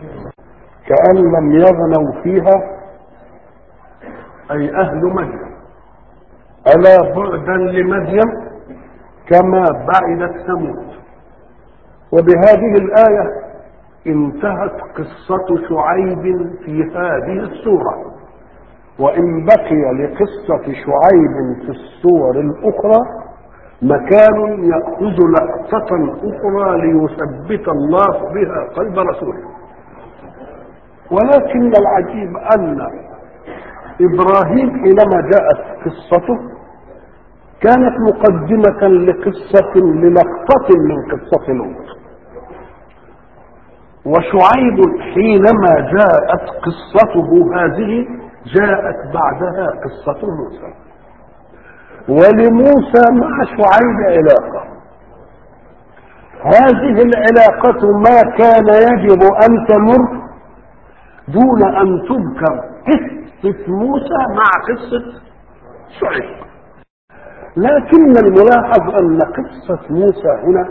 كأن لم يغنوا فيها أي أهل مدين ألا بعدا لمدين كما بعدت ثمود وبهذه الآية انتهت قصة شعيب في هذه السورة وإن بقي لقصة شعيب في السور الأخرى مكان يأخذ لقطة أخرى ليثبت الله بها قلب رسوله ولكن العجيب أن إبراهيم حينما جاءت قصته كانت مقدمة لقصة للقطة من قصة لوط وشعيب حينما جاءت قصته هذه جاءت بعدها قصة موسى ولموسى مع شعيب علاقة هذه العلاقة ما كان يجب أن تمر دون أن تذكر قصة موسى مع قصة شعيب لكن الملاحظ أن قصة موسى هنا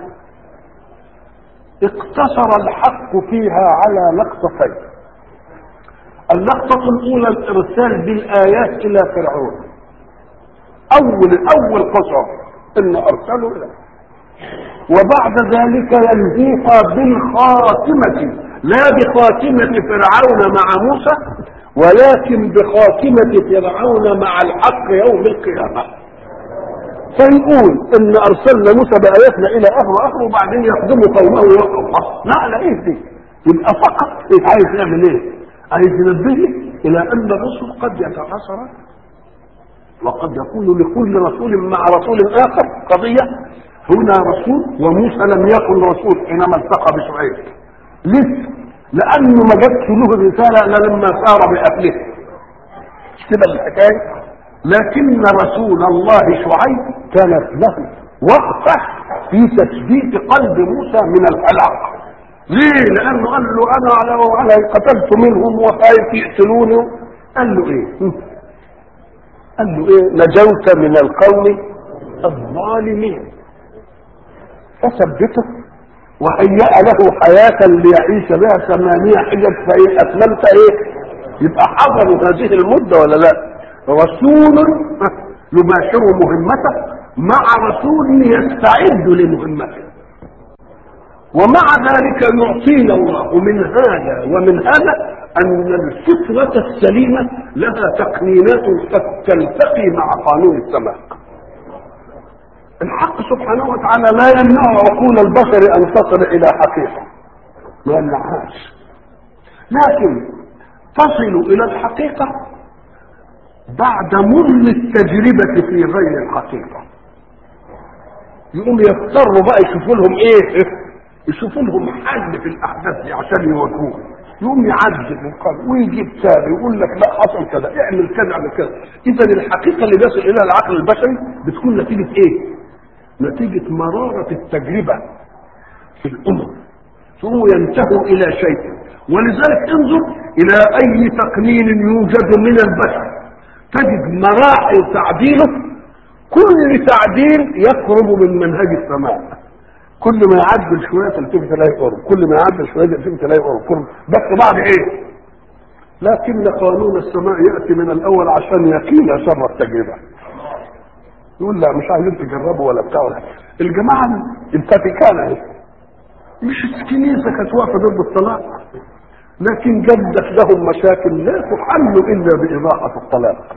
اقتصر الحق فيها على لقطتين اللقطة الأولى الإرسال بالآيات إلى فرعون أول أول قصر إن أرسلوا إليه وبعد ذلك ينهيها بالخاتمة لا بخاتمة فرعون مع موسى ولكن بخاتمة فرعون مع الحق يوم القيامة فيقول ان ارسلنا موسى باياتنا الى اهل اهل وبعدين يخدموا قومه ويوقفوا لا لا ايه دي يبقى فقط إيه عايز يعمل ايه عايز ينبهه الى ان الرسل قد يتعاصر وقد يكون لكل رسول مع رسول اخر قضيه هنا رسول وموسى لم يكن رسول حينما التقى بشعيب لسه لانه ما جاتش له رساله الا لما سار باهله مش كده الحكايه لكن رسول الله شعيب كانت له وقفه في تثبيت قلب موسى من الحلق ليه لانه قال له انا على وعلى قتلت منهم وخايف يقتلوني قال له ايه قال له ايه نجوت من القوم الظالمين فثبته وهيأ له حياة ليعيش بها ثمانية حجج فإن أتممت إيه؟ يبقى حضروا هذه المدة ولا لا؟ رسول يباشر مهمته مع رسول يستعد لمهمته ومع ذلك يعطينا الله من هذا ومن هذا أن الفطرة السليمة لها تقنينات قد تلتقي مع قانون السماء الحق سبحانه وتعالى لا يمنع عقول البشر ان تصل الى حقيقه ما يمنعهاش لكن تصل الى الحقيقه بعد مر التجربه في غير الحقيقه يقوم يضطروا بقى يشوفوا لهم ايه يشوفوا لهم حل في الاحداث دي عشان يواجهوها يقوم يعدل القلب ويجيب تاني ويقول لك لا حصل كذا اعمل كذا اعمل كذا اذا الحقيقه اللي بيصل اليها العقل البشري بتكون نتيجه ايه؟ نتيجة مرارة التجربة في الأمم ثم ينتهوا إلى شيء ولذلك انظر إلى أي تقنين يوجد من البشر تجد مراحل تعديله كل تعديل يقرب من منهج السماء كل ما يعدل شوية تلتفت لا يقرب كل ما يعدل شوية تلتفت لا يقرب بس بعد ايه لكن قانون السماء يأتي من الأول عشان يقينا شر التجربة يقول لا مش عايزين تجربوا ولا بتاع ولا الجماعه الفاتيكان اهي مش الكنيسه كانت واقفه ضد الطلاق لكن جدت لهم مشاكل لا تحل الا باضاعه الطلاق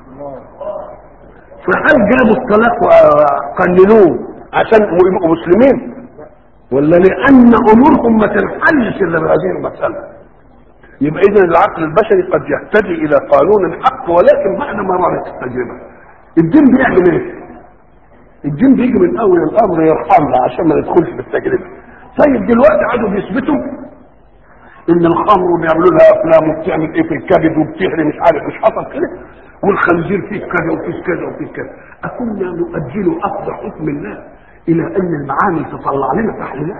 فهل جابوا الطلاق وقننوه عشان يبقوا مسلمين ولا لان امورهم ما تنحلش الا بهذه المساله يبقى اذا العقل البشري قد يهتدي الى قانون الحق ولكن بعد مرارة التجربه الدين بيعمل ايه؟ الدين بيجي من اول الامر يرحمنا عشان ما ندخلش في التجربه طيب دلوقتي قعدوا بيثبتوا ان الخمر وبيعملوا لها افلام وبتعمل ايه في الكبد وبتحري مش عارف مش حصل كده والخنزير فيه كذا وفيه كذا وفيه كذا اكنا نؤجل اخذ حكم الله الى ان المعامل تطلع لنا تحليلات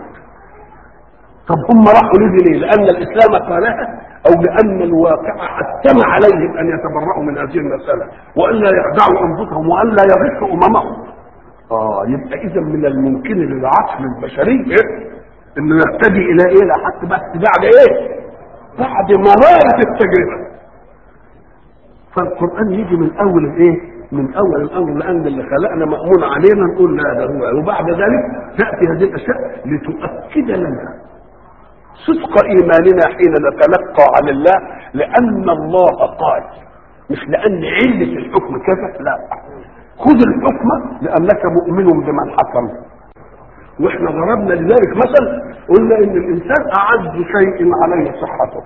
طب هم راحوا ليه ليه؟ لان الاسلام قالها او لان الواقع حتم عليهم ان يتبرأوا من هذه المساله والا يخدعوا انفسهم والا يغشوا اممهم اه يبقى اذا من الممكن للعقل البشري إيه؟ انه يهتدي الى ايه لحد بس بعد ايه بعد بعد مرارة التجربة فالقرآن يجي من أول الإيه؟ من أول الأمر لأن اللي خلقنا مأمون علينا نقول لا ده هو وبعد ذلك تأتي هذه الأشياء لتؤكد لنا صدق إيماننا حين نتلقى عن الله لأن الله قال مش لأن علة الحكم كذا لا خذ الحكم لأنك مؤمن بمن حكم واحنا ضربنا لذلك مثل قلنا ان الانسان اعز شيء عليه صحته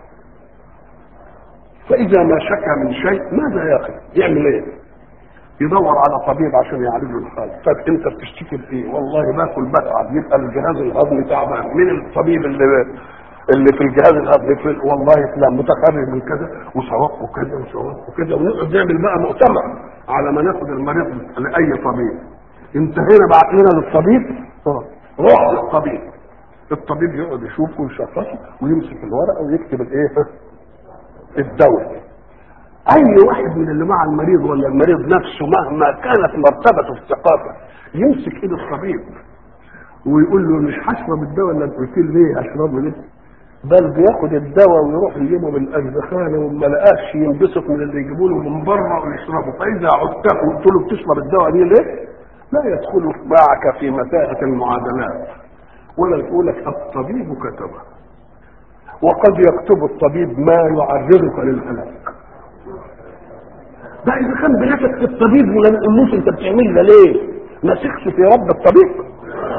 فاذا ما شكى من شيء ماذا يقف يعمل ايه يدور على طبيب عشان يعالج له الحاله طب انت بتشتكي بايه والله باكل بتعب يبقى الجهاز الهضمي تعبان مين الطبيب اللي اللي في الجهاز الهضمي في والله فلان متخرج من كذا وسواق وكذا وسواق وكذا ونقعد نعمل بقى مؤتمر على ما ناخد المريض لاي طبيب انتهينا بعت لنا للطبيب روح للطبيب الطبيب يقعد يشوفه ويشخصه ويمسك الورقه ويكتب الايه الدواء اي واحد من اللي مع المريض ولا المريض نفسه مهما كانت مرتبته في الثقافه يمسك ايد الطبيب ويقول له مش هشرب الدواء اللي قلت لي ليه اشربه ليه بل بياخد الدواء ويروح يجيبه من الأجزخانة وما لقاش ينبسط من اللي يجيبوا له من بره ويشربه فإذا عدته وقلت له بتشرب الدواء دي ليه؟ لا يدخل معك في متاهة المعادلات ولا يقول لك الطبيب كتبه وقد يكتب الطبيب ما يعرضك للهلاك ده اذا كان بنفسك في الطبيب ولا نقولوش انت بتعمل ده ليه؟ ما تخش في رب الطبيب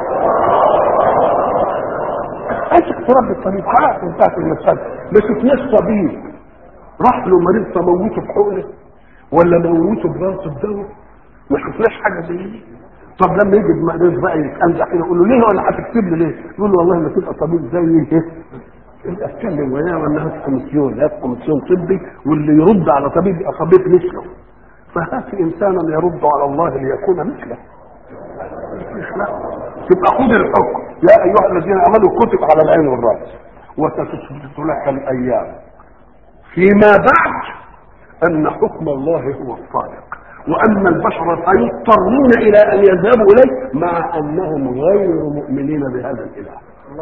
امسك في رب الطبيب خلاص انتهت المسألة ما شفناش طبيب راح له مريض تموته بحقنه ولا موته بغلط الدواء ما شفناش حاجه زي دي طب لما يجي المريض بقى يتأنزع كده يقول له ليه ولا هتكتب لي ليه؟ يقول له والله ما تبقى طبيب زي ايه؟ يبقى اتكلم وياه ولا هات كوميسيون هات كوميسيون طبي واللي يرد على طبيب يبقى طبيب مثله فهات انسانا يرد على الله ليكون مثله مش لا تبقى خذ الحكم يا ايها الذين امنوا كتب على العين والراس وستثبت لك الايام فيما بعد ان حكم الله هو الصادق وان البشر سيضطرون الى ان يذهبوا اليه مع انهم غير مؤمنين بهذا الاله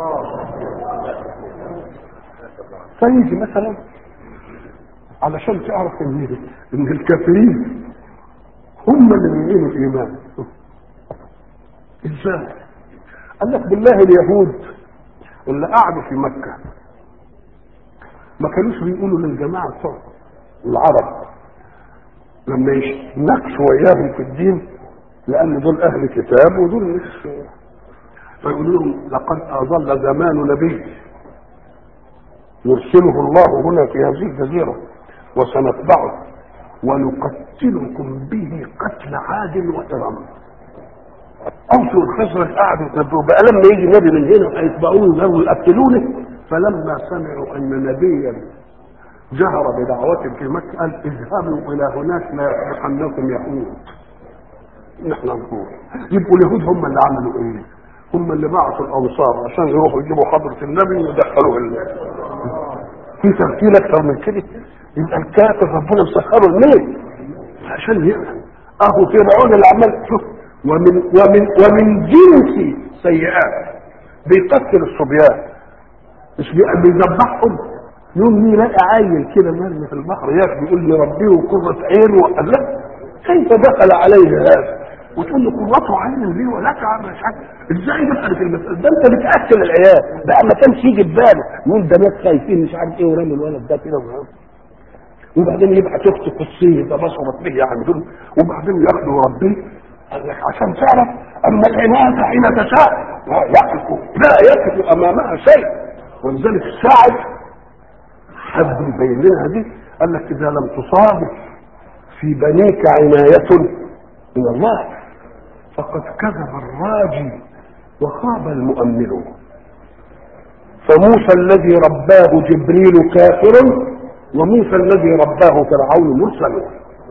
فيجي مثلا علشان تعرف ان ان الكافرين هم اللي بيعينوا الايمان ازاي قال لك بالله اليهود اللي قعدوا في مكه ما كانوش بيقولوا للجماعه بتوع العرب لما يناقشوا وياهم في الدين لان دول اهل كتاب ودول مش فيقولوا لهم لقد اضل زمان نبي يرسله الله هنا في هذه الجزيره وسنتبعه ونقتلكم به قتل عاد وإرم أوصوا الخسرة قعدوا يتنبؤوا بقى لما يجي نبي من هنا هيتبعوه يقولوا يقتلونه فلما سمعوا أن نبيا جهر بدعوة في مكة قال اذهبوا إلى هناك لا يحرقنكم يهود نحن نقول يبقوا اليهود هم اللي عملوا ايه؟ هم اللي بعثوا الانصار عشان يروحوا يجيبوا حضرة النبي ويدخلوه ال... في تفكير اكتر من كده يبقى الكافر ربنا مسخره ليه؟ عشان يقرا اهو فرعون اللي عمال شوف ومن ومن ومن جنس سيئات بيقتل الصبيان مش بيذبحهم يوم يلاقي عيل كده مرمي في البحر ياكل يقول لي ربيه قرة عين وقال لا كيف دخل عليه هذا؟ وتقول له قرته عين ليه ولا تعمل مش عارف ازاي دخل في المسألة ده انت بتقتل العيال بقى ما كانش يجي في باله يقول ده ناس خايفين مش عارف ايه ورمي الولد ده كده وبعدين يبعت اخت قدسيه ده بصرت به يعني دول وبعدين ياخده ربيه قال لك عشان تعرف اما العناد حين تشاء لا يقف لا يقف امامها شيء ولذلك الساعد حد يبين لنا دي قال لك اذا لم تصادف في بنيك عنايه من الله فقد كذب الراجي وخاب المؤمل فموسى الذي رباه جبريل كافر وموسى الذي رباه فرعون مرسل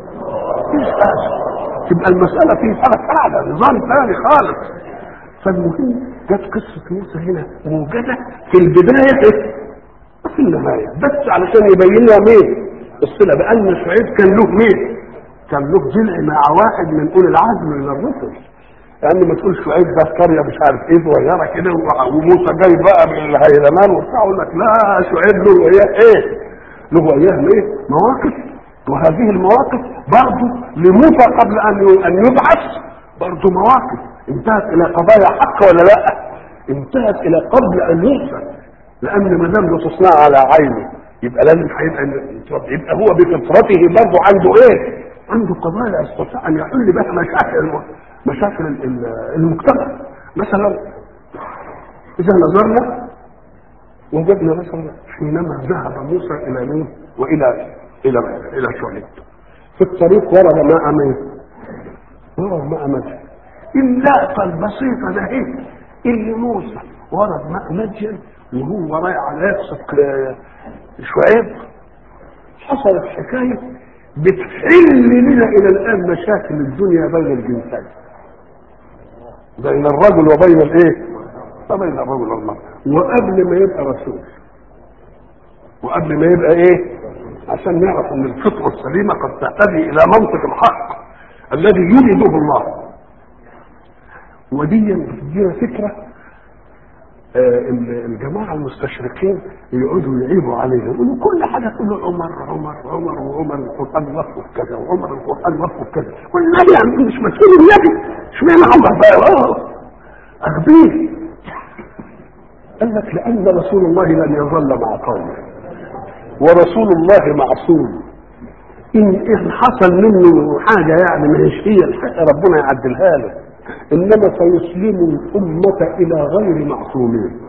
تبقى المسألة في فرق أعلى نظام ثاني خالص فالمهم جت قصة موسى هنا موجودة في البداية وفي النهاية بس علشان يبين لنا مين الصلة بأن شعيب كان له مين كان له جمع مع واحد من أولي العزم من الرسل يعني ما تقول شعيب ده قريه مش عارف ايه صغيره كده وموسى جاي بقى من الهيلمان وبتاع يقول لك لا شعيب له ايه ايه له ايام ايه مواقف وهذه المواقف برضه لموسى قبل ان ان يبعث برضه مواقف انتهت الى قضايا حق ولا لا انتهت الى قبل ان يرسل لان ما دام تصنع على عينه يبقى لازم هيبقى يبقى هو بفطرته برضه عنده ايه عنده قضايا يستطيع ان يحل بها مشاكل مشاكل المجتمع مثلا اذا نظرنا وجدنا مثلا حينما ذهب موسى الى مين والى الى الى شعيب في الطريق ورد ماء مين ورد ماء مدين اللقطه البسيطه ده ايه اللي موسى ورد ماء مدين وهو رايح على يقصد شعيب حصلت حكايه بتحل لنا الى الان مشاكل الدنيا بين الجنسين بين الرجل وبين الايه وبين الرجل والمرأة وقبل ما يبقى رسول وقبل ما يبقى ايه عشان نعرف ان الفطرة السليمة قد تهتدي الى منطق الحق الذي يريده الله ودي بتدينا فكرة آه الجماعة المستشرقين يقعدوا يعيبوا عليه يقولوا كل حاجة تقول عمر عمر عمر وعمر القرآن وصفه كذا وعمر القرآن وصفه كذا والنبي يعني مش مسؤول النبي اشمعنى عمر بقى أغبيه قال لك لأن رسول الله لن يظل مع قومه ورسول الله معصوم إن إن حصل منه حاجة يعني ما هيش هي الحق ربنا يعدلها له إنما سيسلم الأمة إلى غير معصومين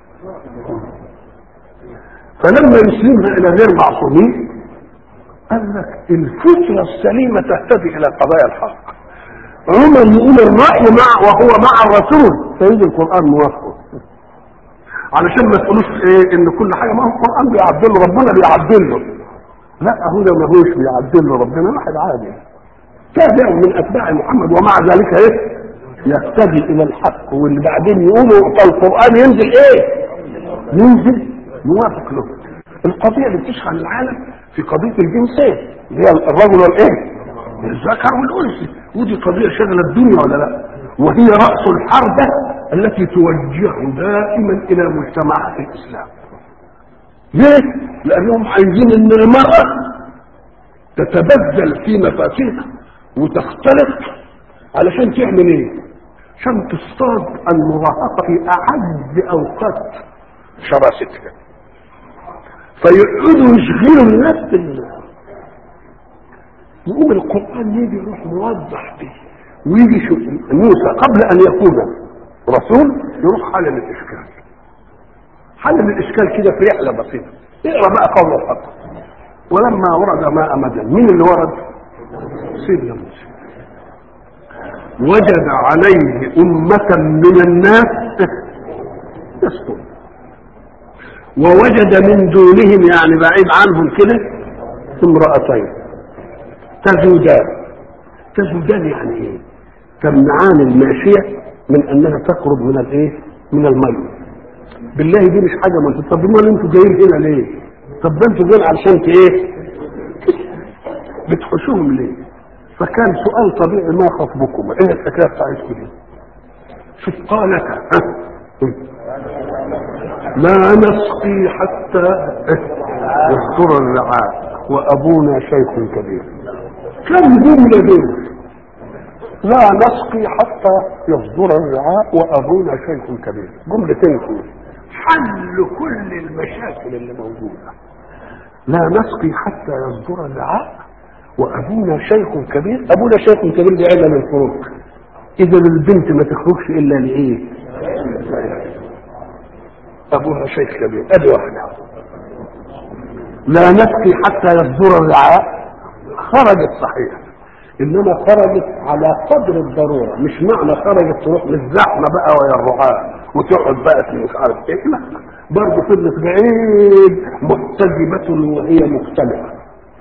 فلما يسلمها إلى غير معصومين قال لك الفطرة السليمة تهتدي إلى قضايا الحق عمر يقول الرأي مع وهو مع الرسول فيجي القرآن موافقه علشان ما تقولوش ايه ان كل حاجه ما هو القران بيعدل له ربنا بيعدل له لا هو ده ما هوش بيعدل له ربنا واحد عادي تابع من اتباع محمد ومع ذلك ايه يهتدي الى الحق واللي بعدين يقولوا فالقران ينزل ايه ينزل موافق له القضيه اللي بتشغل العالم في قضيه الجنسين اللي هي الرجل والايه الذكر والانثى ودي قضيه شغله الدنيا ولا لا وهي راس الحربه التي توجه دائما الى مجتمعات الاسلام ليه لانهم عايزين ان المراه تتبذل في مفاتيحها وتختلط علشان تعمل ايه عشان تصطاد المراهقه في اعز اوقات شراستها فيقعدوا يشغلوا الناس بالله يقوم القران يجي يروح موضح به ويجي شو موسى قبل ان يكون رسول يروح حل الاشكال حل الاشكال كده في رحله بسيطه اقرا بقى قول الحق ولما ورد ماء مدن مين اللي ورد سيدنا موسى وجد عليه أمة من الناس يسكن ووجد من دونهم يعني بعيد عنهم كده امرأتين تزودان تزودان يعني ايه تمنعان الماشية من انها تقرب من الايه من المية بالله دي مش حاجة ما انتوا طب امال انتوا جايين هنا ليه طب ده انتوا جايين علشان ايه بتحشوهم ليه فكان سؤال طبيعي ما خطبكم ايه الحكايه بتاعتكم دي شوف قالك لا نسقي حتى يصدر الرعاء وابونا شيخ كبير كم جمله دول لا نسقي حتى يصدر الرعاء وابونا شيخ كبير جملتين كده حل كل المشاكل اللي موجوده لا نسقي حتى يصدر الرعاء وابونا شيخ كبير ابونا شيخ كبير دي عله للخروج اذا البنت ما تخرجش الا لايه ابوها شيخ كبير ادي واحده لا نسقي حتى يصدر الرعاء خرجت صحيح انما خرجت على قدر الضروره مش معنى خرجت تروح للزحمه بقى ويا الرعاة وتقعد بقى مش عارف ايه لا برضه فضلت بعيد محتجبه وهي مختلفه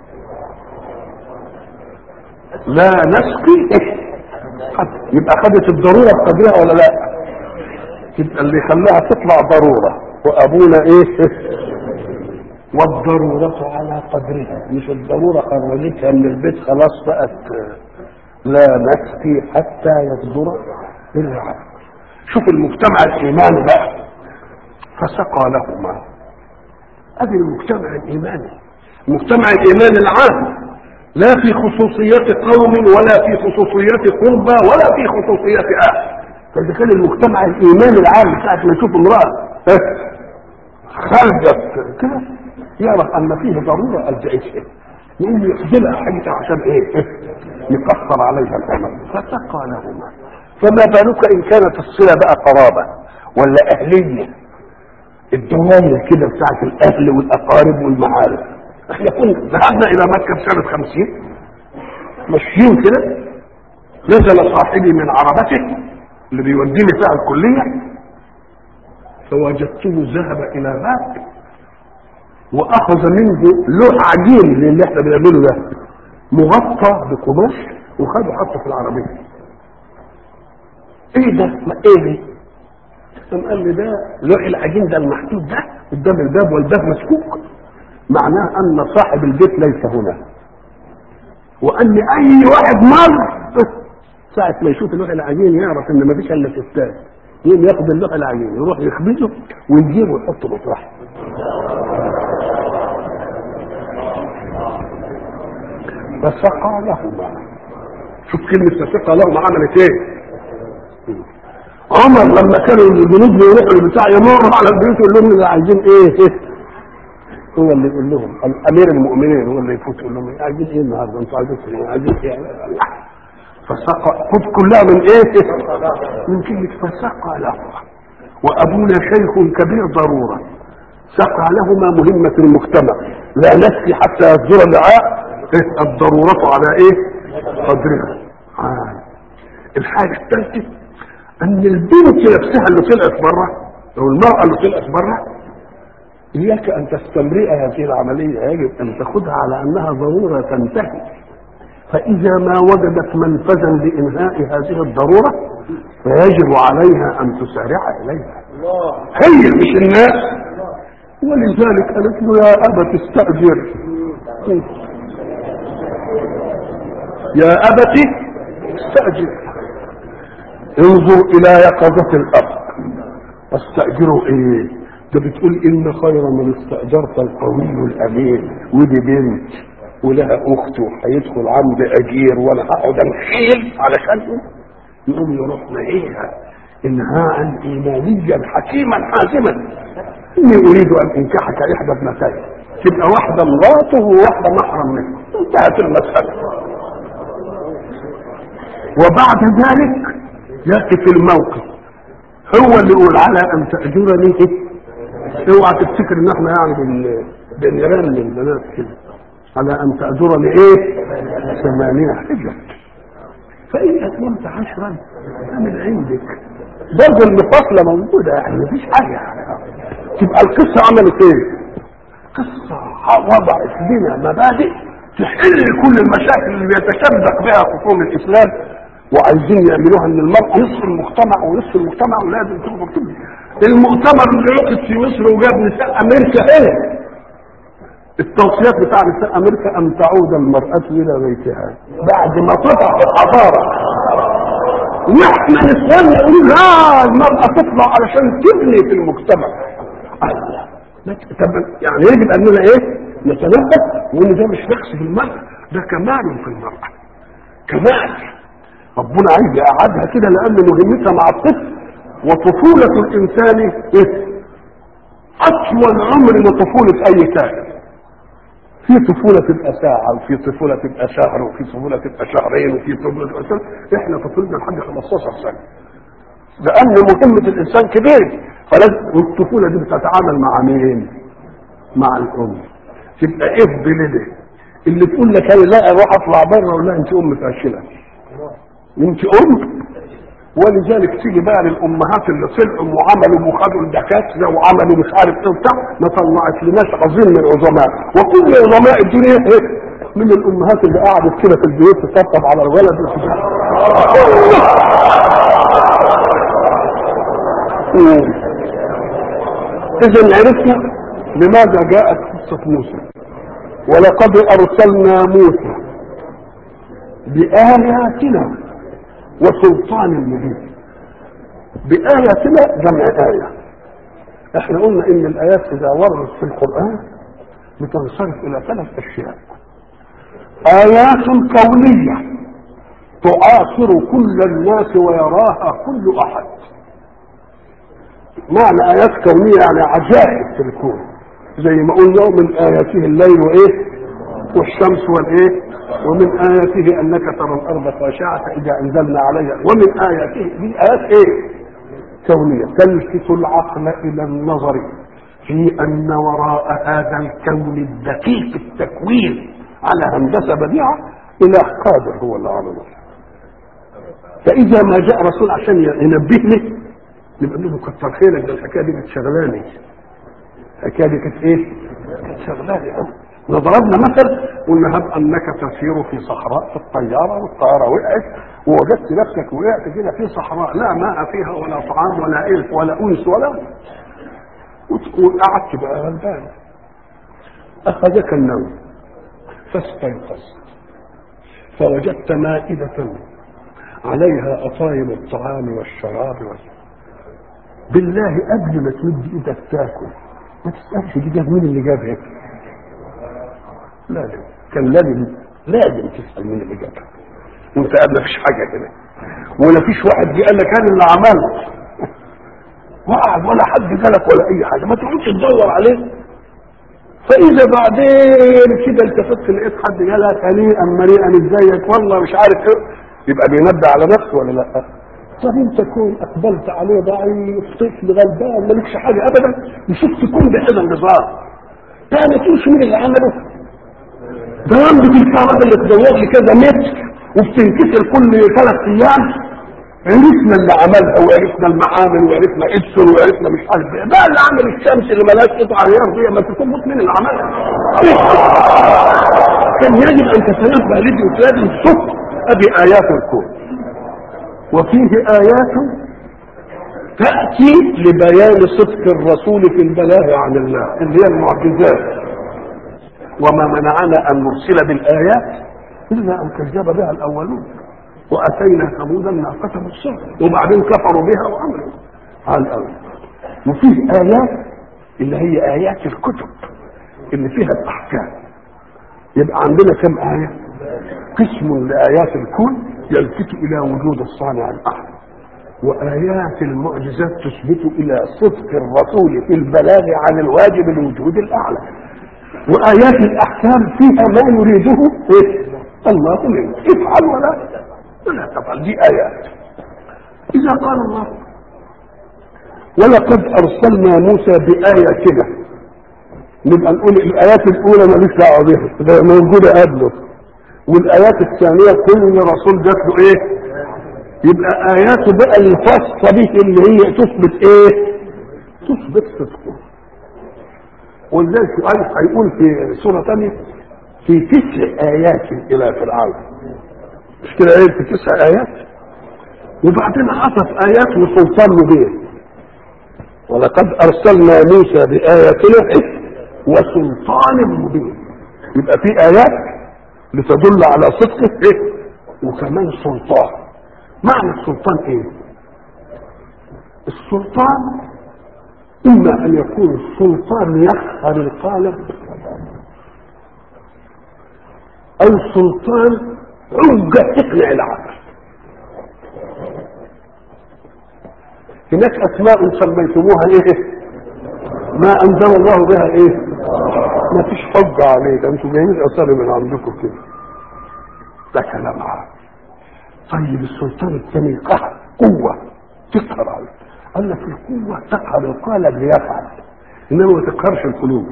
لا نسقي يبقى خدت الضرورة بقدرها ولا لا يبقى اللي خلاها تطلع ضرورة وأبونا إيه والضرورة على قدرها مش الضرورة خرجتها من البيت خلاص بقت لا نسقي حتى يصدر الرعاء شوف المجتمع الإيماني بقى فسقى لهما أدي المجتمع الإيماني مجتمع الايمان العام لا في خصوصيات قوم ولا في خصوصيات قربى ولا في خصوصيات اهل فاذا كان المجتمع الايمان العام ساعه ما يشوف امراه ها، خرجت كده يعرف ان فيه ضروره الجئتها يقوم يخجلها حاجه عشان ايه؟ يكفر عليها الامل فسقى لهما فما بالك ان كانت الصله بقى قرابه ولا اهليه الدوائر كده بتاعت الاهل والاقارب والمعارف احنا كنا ذهبنا الى مكه في سنه 50 ماشيين كده نزل صاحبي من عربته اللي بيوديني فيها الكليه فوجدته ذهب الى باب واخذ منه لوح عجين اللي احنا بنعمله ده مغطى بقماش وخده حطه في العربيه ايه ده ما ايه دي قام قال لي ده لوح العجين ده المحطوط ده قدام الباب والباب مسكوك معناه ان صاحب البيت ليس هنا وان اي واحد مر ساعة ما يشوف اللوح العجين يعرف ان مفيش الا ستات يقوم ياخد اللوح العجين يروح يخبزه ويجيبه ويحطه مطرحه فسقى لهما شوف كلمة فسقى لهما عملت ايه عمر لما كانوا الجنود يروحوا البتاع يمروا على البيوت يقول لهم اللي عايزين ايه ايه هو اللي يقول لهم امير المؤمنين هو اللي يفوت يقول لهم إيه عايزين ايه النهارده انتوا عايزين ايه عايزين ايه فسقى خذ كلها من ايه من كلمة فسقى لهما وابونا شيخ كبير ضرورة سقى لهما مهمة المجتمع لا نسي حتى يصدر الرعاء إيه؟ الضرورة على ايه قدرها آه. الحاجة الثالثة ان البنت نفسها اللي طلعت بره او المرأة اللي طلعت بره اياك ان تستمرئ هذه العملية يجب ان تاخذها على انها ضرورة تنتهي فاذا ما وجدت منفذا لانهاء هذه الضرورة فيجب عليها ان تسارع اليها هي مش الناس ولذلك قالت له يا ابت استاجر يا ابت استاجر انظر الى يقظة الاب واستأجروا ايه ده بتقول ان خير من استأجرت القوي الامين ودي بنت ولها اخت وهيدخل عند اجير وانا هقعد انحيل علشان يقوم يروح معيها انهاء ايمانيا حكيما حازما اني اريد ان انكحك احدى ابنتين تبقى واحده مراته وواحده محرم منه انتهت المساله وبعد ذلك ياتي في الموقف هو اللي يقول على ان تاجرني ايه اوعى تفتكر ان احنا يعني بن بنرن البنات كده على ان تاجرني ايه ثمانية حجج فان اتممت عشرا فمن عندك برضه المفاصلة موجودة يعني مفيش حاجة يعني. تبقى القصة عملت ايه؟ قصة وضعت لنا مبادئ تحل كل المشاكل اللي بيتشبك بها خصوم الاسلام وعايزين يعملوها ان المرأة نصف المجتمع ونصف المجتمع ولازم تبقى كده المؤتمر اللي عقد في مصر وجاب نساء امريكا ايه؟ التوصيات بتاع نساء امريكا ان تعود المرأة الى بيتها بعد ما تطلع الحضارة واحنا نسوان نقول لا المرأة تطلع علشان تبني في المجتمع الله طب يعني يجب اننا ايه نتنبه وان ده مش نقص في المرأة ده كمال في المرأة كمال ربنا عايز يقعدها كده لان مهمتها مع الطفل وطفولة الانسان ايه اطول عمر لطفولة اي كائن في طفولة تبقى ساعة وفي طفولة تبقى شهر وفي طفولة تبقى شهرين وفي طفولة تبقى سنة احنا طفولنا لحد 15 سنة لأن مهمة الإنسان كبير فلازم الطفولة دي بتتعامل مع مين؟ مع الأم تبقى ايه بلده اللي تقول لك انا لا اروح اطلع بره ولا انت ام فاشله انت ام ولذلك تيجي بقى للامهات اللي طلعوا وعملوا وخدوا الدكاتره وعملوا مش عارف ايه وبتاع ما طلعت لناش عظيم من العظماء وكل علماء الدنيا ايه من الامهات اللي قعدت كده في البيوت تطبطب على الولد اذا عرفنا لماذا جاءت قصه موسى ولقد ارسلنا موسى باياتنا وسلطان مبين بآياتنا جمع آية احنا قلنا ان الآيات إذا وردت في القرآن بتنصرف الى ثلاث اشياء ايات كونيه تعاصر كل الناس ويراها كل احد معنى ايات كونيه يعني عجائب في الكون زي ما قلنا من اياته الليل وايه والشمس والايه ومن اياته انك ترى الارض خاشعه اذا انزلنا عليها ومن اياته دي ايات ايه كونيه تلفت العقل الى النظر في ان وراء هذا الكون الدقيق التكوين على هندسه بديعه اله قادر هو اللي عمله فاذا ما جاء رسول عشان ينبهني نبقى له كتر خيرك ده الحكايه دي كانت شغلاني الحكايه دي كانت ايه؟ كانت شغلاني قوي ضربنا مثل قلنا هب انك تسير في صحراء في الطياره والطياره وقعت ووجدت نفسك وقعت كده في صحراء لا ماء فيها ولا طعام ولا الف ولا انس ولا وقعدت بقى غلبان اخذك النوم فاستيقظت فوجدت مائدة عليها أطايب الطعام والشراب وال... بالله قبل ما تمد ايدك تاكل ما تسألش دي جاب مين اللي جابها لازم كان لازم لازم تسأل مين اللي جابها وانت قاعد ما فيش حاجة كده ولا فيش واحد جه قال لك انا اللي عملت وقعد ولا حد جالك ولا اي حاجة ما تقعدش تدور عليه فاذا بعدين كده التفت لقيت حد قالك هنيئا مريئا ازيك والله مش عارف ايه يبقى بينبه على نفسه ولا لا طب انت تكون اقبلت عليه ضعيف طفل غلبان مالكش حاجه ابدا يشوف تكون بهذا النظام ده ما تقولش مين اللي عمله ده لمبه الكهرباء اللي تدور لي كذا متر وبتنكسر كل ثلاث ايام عرفنا اللي عملها وعرفنا المعامل وعرفنا ادسون وعرفنا مش عارف ايه ده اللي عمل الشمس اللي ملاش قطع غيار دي ما تثبت مين اللي عملها كان يجب ان تتنبه لدي وتلازم صدق ابي ايات الكون وفيه ايات تاتي لبيان صدق الرسول في البلاغ عن الله اللي هي المعجزات وما منعنا ان نرسل بالايات الا ان كذب بها الاولون واتينا ثمود الناقه بالصبر وبعدين كفروا بها وعملوا على الاول وفيه ايات اللي هي ايات الكتب اللي فيها الاحكام يبقى عندنا كم ايه قسم لايات الكون يلفت الى وجود الصانع الاحد وايات المعجزات تثبت الى صدق الرسول في البلاغ عن الواجب الوجود الاعلى وايات الاحكام فيها ما يريده إيه؟ الله منك افعل ولا ولا تفعل دي ايات اذا قال الله ولقد ارسلنا موسى باياتنا نبقى نقول الايات الاولى ماليش دعوه بها ده موجوده قبله والايات الثانيه كل رسول جات له ايه يبقى اياته بقى الخاصه به اللي هي تثبت ايه تثبت صدقه ولذلك سؤال هيقول في سوره ثانيه في تسع ايات الى فرعون مش كده ايه في تسع ايات وبعدين عطف ايات وسلطان مبين ولقد ارسلنا موسى باياتنا إيه؟ وسلطان مبين يبقى في ايات لتدل على صدقه ايه وكمان سلطان معنى السلطان ايه السلطان اما ان يكون السلطان يقهر القالب او سلطان عجة تقنع العقل هناك اسماء سميتموها ايه ما انزل الله بها ايه ما فيش حجة عليه ده انتوا جايين اثار من عندكم كده ده كلام عام طيب السلطان الثاني قهر قوة تقهر عليه قال لك القوة تقهر القالب ليفعل انما ما تقهرش القلوب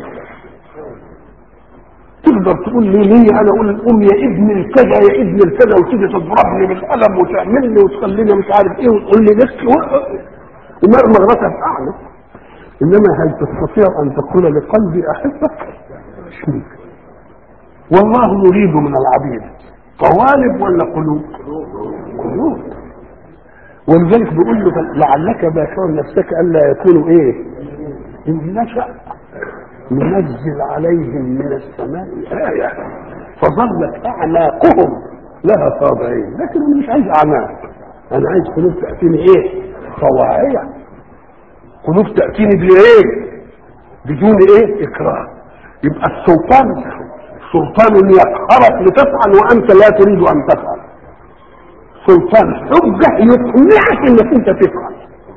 تقدر تقول لي ليه انا اقول الام يا ابن الكذا يا ابن الكذا وتيجي تضربني بالقلم وتعملني وتخليني مش عارف ايه وتقول لي بس ومرمغ راسها في اعلى انما هل تستطيع ان تقول لقلبي احبك مش ممكن والله يريد من العبيد قوالب ولا قلوب قلوب ولذلك بيقول له لعلك باخع نفسك الا يكونوا ايه ان نشا ننزل عليهم من السماء آية فظلت أعناقهم لها خاضعين لكن أنا مش عايز أعناق أنا عايز قلوب تأتيني إيه؟ خواعية قلوب تأتيني بإيه؟ بدون إيه؟ إكراه يبقى السلطان سلطان يقهرك لتفعل وانت لا تريد ان تفعل سلطان حجة يقنعك انك انت تفعل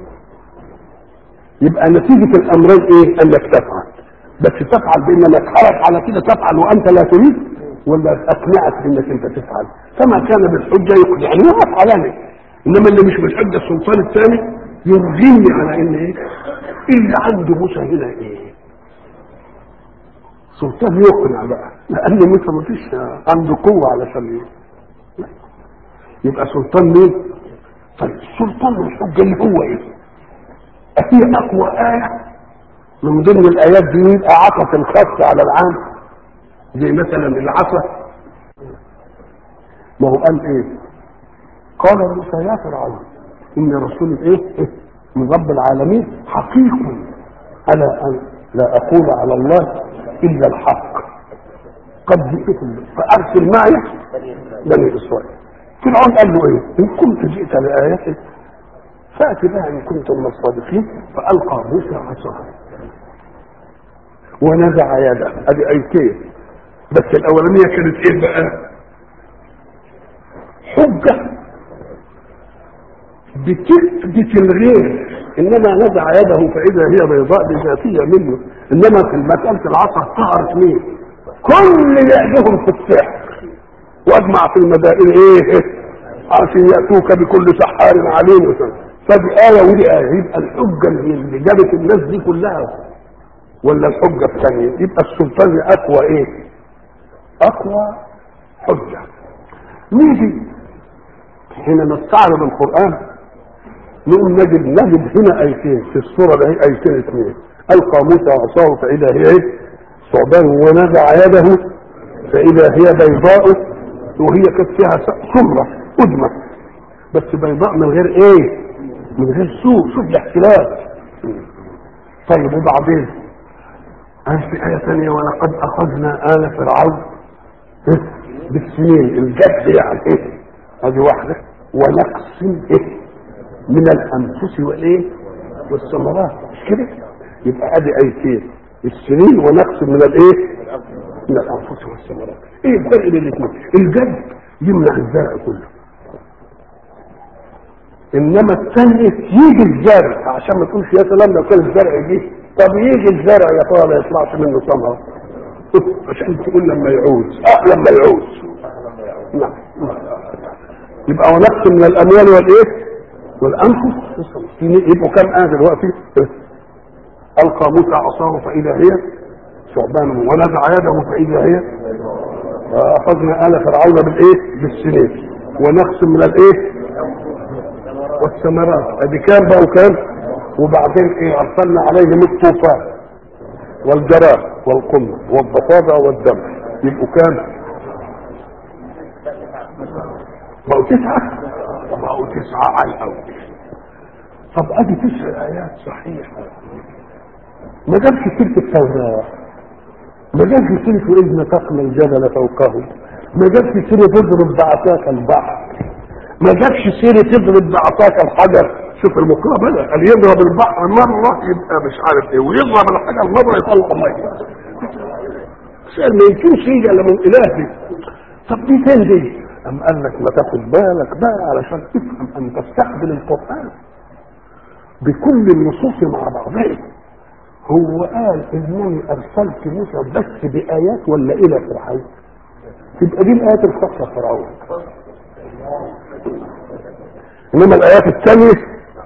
يبقى نتيجة الامرين ايه انك تفعل بس تفعل بان يقهرك على كده تفعل وانت لا تريد ولا اقنعك انك انت تفعل فما كان بالحجة يقنعني وافعلني انما اللي مش بالحجة السلطان الثاني يرغمني على ان ايه اللي عنده موسى هنا ايه سلطان يقنع بقى لان موسى ما فيش عنده قوه علشان ايه يبقى سلطان مين طيب سلطان الحجه اللي هو ايه هي اقوى ايه من ضمن الايات دي يبقى عطف الخاص على العام زي مثلا العصا ما هو قال ايه قال موسى يا فرعون اني رسول ايه من رب العالمين حقيق على ان لا اقول على الله الا الحق قد جئتكم فارسل معي بني اسرائيل فرعون قال له ايه ان كنت جئت بايات فات بها ان كنتم من الصادقين فالقى موسى عصاه ونزع يده ادي ايتين بس الاولانيه كانت ايه بقى حجه بتثبت الغير انما نزع يده فاذا هي بيضاء بذاتيه منه انما في مساله العصا ظهرت مين كل يأذهم في السحر واجمع في المدائن ايه عشان ياتوك بكل سحار عليم فدي آية ودي آية يبقى الحجة اللي جابت الناس دي كلها ولا الحجة الثانية يبقى السلطان أقوى إيه؟ أقوى حجة نيجي حين نستعرض القرآن نقول نجد نجد هنا ايتين في الصوره ده ايتين اثنين القى موسى عصاه فاذا هي ايه ثعبان ونزع يده فاذا هي بيضاء وهي كانت فيها سمره قدمه بس بيضاء من غير ايه من غير سوء شوف الاختلاف طيب وبعدين قال في آية ثانية ولقد أخذنا آل فرعون بالسنين الجد يعني إيه؟ هذه واحدة ونقص إيه؟ من الانفس والايه والثمرات مش كده يبقى ادي ايتين السنين ونقص من الايه من الانفس والثمرات ايه الفرق بين الاثنين الجد يمنع الزرع كله انما الثاني يجي الزرع عشان ما تقولش يا سلام لو كان الزرع جه طب يجي الزرع يا ترى ما يطلعش منه ثمره عشان تقول لما يعوز اه لما يعوز نعم يبقى ونقص من الاموال والايه والانفس يبقوا كم آية دلوقتي القى موسى عصاه فاذا هي ثعبان ونزع يده فاذا هي اخذنا ال فرعون بالايه بالسنين ونقص من الايه والثمرات ادي كام بقى وكام وبعدين ايه ارسلنا عليهم الطوفان والجراد والقمل والضفادع والدم يبقوا كام بقوا تسعه بقوا تسعة على الأول طب أدي تسع آيات صحيحة ما جابش سيرة التوراة ما جابش سيرة وإذ نطقنا الجبل فوقه ما جابش سيرة اضرب بعصاك البحر ما جابش سيرة اضرب بعصاك الحجر شوف المقابلة قال يضرب البحر مرة يبقى مش عارف ايه ويضرب الحجر مرة يطلع مية سأل ما يمكنش يجي الا من إلهي طب دي فين دي؟ أم قال لك ما تاخد بالك بقى علشان تفهم أن تستقبل القرآن بكل النصوص مع بعضها هو قال إنني أرسلت موسى بس بآيات ولا إلى فرعون تبقى دي الآيات الخاصة فرعون إنما الآيات الثانية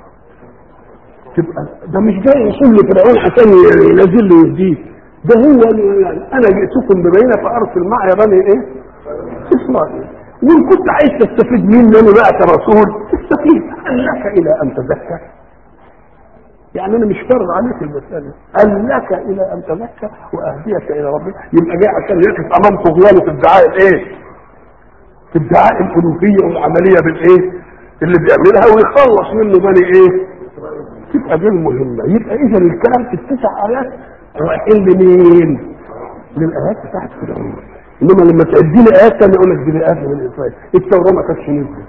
تبقى ده مش جاي يوصل لفرعون عشان ينزل له يهديه ده هو يعني أنا جئتكم ببينة فأرسل معي بني إيه؟ إسرائيل وان كنت عايز تستفيد مني انا بقى كرسول تستفيد هل لك الى ان تزكى يعني انا مش فرض عليك المساله هل لك الى ان تزكى واهديك الى ربك يبقى جاي عشان يقف امام طغيانه في ادعاء الايه في ادعاء الالوهيه والعمليه بالايه اللي بيعملها ويخلص منه بني ايه تبقى دي المهمه يبقى اذا الكلام في التسع ايات رايحين لمين للايات بتاعت فرعون انما لما تعدي لي ايات ثانيه اقول لك دي ايات من اسرائيل التوراه ما كانتش نزلت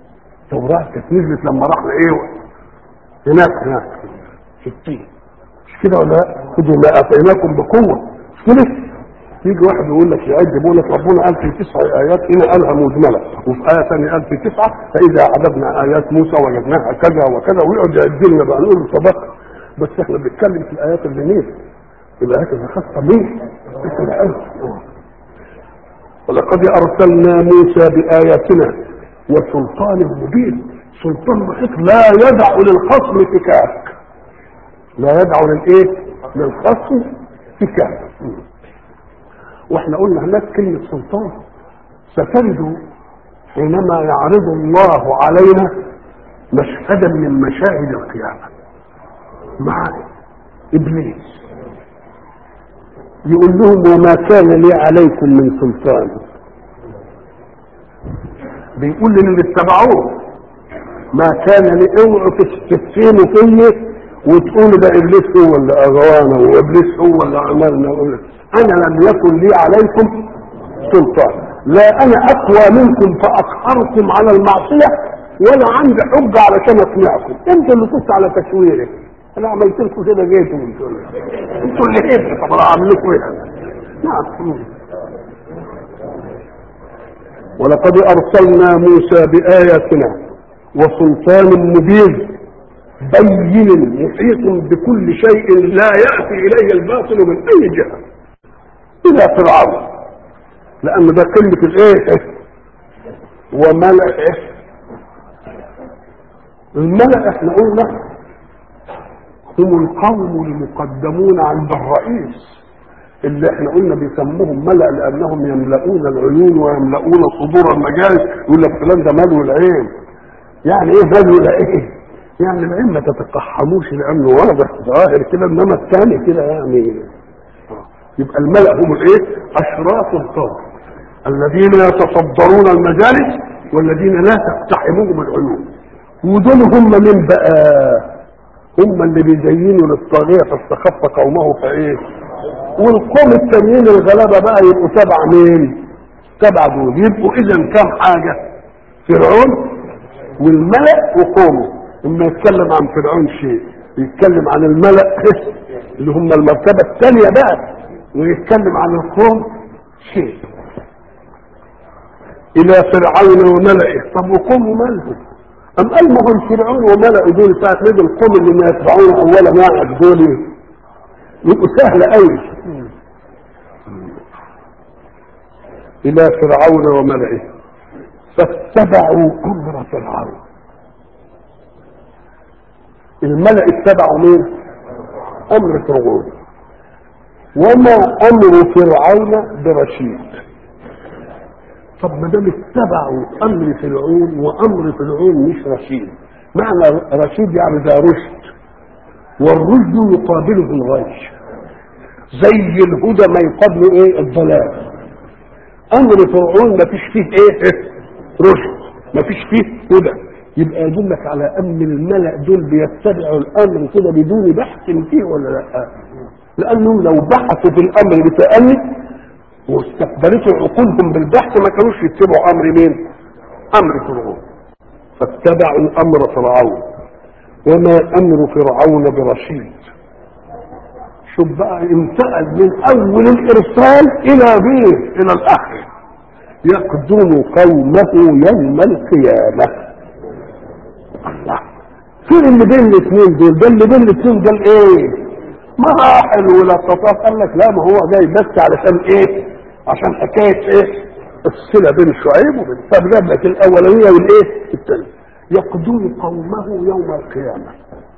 التوراه كانت نزلت لما راح لايه هناك هناك في الطين مش كده ولا لا خذوا ما اتيناكم بقوه مش كده يجي واحد يقول لك يعد بيقول لك ربنا قال في تسع ايات هنا قالها مجمله وفي ايه ثانيه قال في تسعه فاذا عددنا ايات موسى وجدناها كذا وكذا ويقعد يعد لنا بقى نقول صدق بس احنا بنتكلم في الايات اللي مين؟ الايات اللي خاصه مين؟ ولقد ارسلنا موسى باياتنا وسلطان مبين سلطان محيط لا يدع للخصم فكاك لا يدع للايه؟ للخصم فكاك واحنا قلنا هناك كلمة سلطان ستجد حينما يعرض الله علينا مشهدا من مشاهد القيامة مع إبليس يقول لهم وما كان لي عليكم من سلطان بيقول للي اتبعوه ما كان لي اوعوا تستفينوا فيا وتقولوا ده ابليس هو اللي اغوانا وابليس هو اللي عملنا انا لم يكن لي عليكم سلطان لا انا اقوى منكم فاقهركم على المعصيه ولا عندي حجه علشان اقنعكم انتوا اللي كنتوا على تشويري انا عملت لكم كده جيتوا انتوا انتوا اللي هبت طب انا اعمل لكم ايه نعم ولقد ارسلنا موسى باياتنا وسلطان مبين بين محيط بكل شيء لا ياتي اليه الباطل من اي جهه الى فرعون لان ده كلمه الايه وملئه الملأ احنا قلنا هم القوم المقدمون عند الرئيس اللي احنا قلنا بيسموهم ملأ لانهم يملؤون العيون ويملؤون صدور المجالس يقول لك فلان ده ملو العين يعني ايه ملو العين يعني العين ما تتقحموش لانه واضح ظاهر كده انما الثاني كده يعني يبقى الملأ هم الايه اشراف القوم الذين يتصدرون المجالس والذين لا تقتحمهم العيون ودول هم من بقى هم اللي بيزينوا للطاغية فاستخف قومه فايه والقوم التانيين الغلابة بقى يبقوا تبع مين تبع دول يبقوا اذا كم حاجة فرعون والملأ وقومه اما يتكلم عن فرعون شيء يتكلم عن الملأ اللي هم المرتبة الثانية بقى ويتكلم عن القوم شيء الى فرعون وملئه طب وقومه مالهم ام قال ما هم فرعون وملئه دول ساعة نجي القوم اللي ما يتبعون اولا واحد دول يبقوا سهلة قوي الى فرعون وملئه فاتبعوا امر فرعون الملأ اتبعوا مين امر فرعون وما امر فرعون برشيد طب ما دام اتبعوا امر فرعون وامر فرعون مش رشيد معنى رشيد يعني ده رشد والرشد يقابله الغي زي الهدى ما يقابله ايه الضلال امر فرعون ما فيش فيه ايه رشد ما فيش فيه هدى يبقى يدلك على ان الملأ دول بيتبعوا الامر كده بدون بحث فيه ولا لا لانهم لو بحثوا في الامر بتأني واستقبلته عقولهم بالبحث ما كانوش يتبعوا امر مين امر فرعون فاتبعوا امر فرعون وما امر فرعون برشيد شوف بقى انتقل من اول الارسال الى بيه الى الاخر يقدم قومه يوم القيامه الله فين اللي بين الاثنين دول ده اللي بين الاثنين دول ايه مراحل ولقطات قال لك لا ما هو جاي بس علشان ايه عشان حكايه ايه الصله بين شعيب وبين فجاب لك الاولانيه والايه الثانيه يقدم قومه يوم القيامه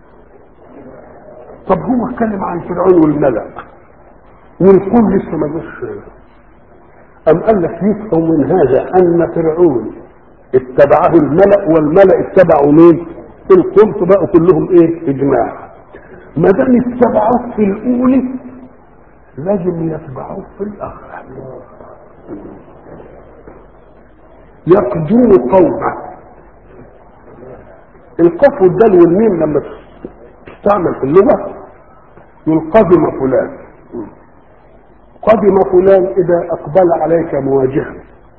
طب هو اتكلم عن فرعون والملأ والقوم لسه ما جوش أم قال لك يفهم من هذا أن فرعون اتبعه الملأ والملأ اتبعوا مين؟ القوم بقوا كلهم ايه؟ إجماع ما دام اتبعوه في الأولى لازم يتبعوه في الآخرة يقدم قومه القاف والدال والميم لما تستعمل في اللغة يقول قدم فلان قدم فلان إذا أقبل عليك مواجهة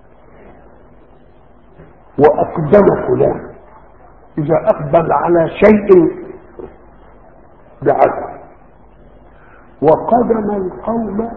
وأقدم فلان إذا أقبل على شيء بعزم وقدم القوم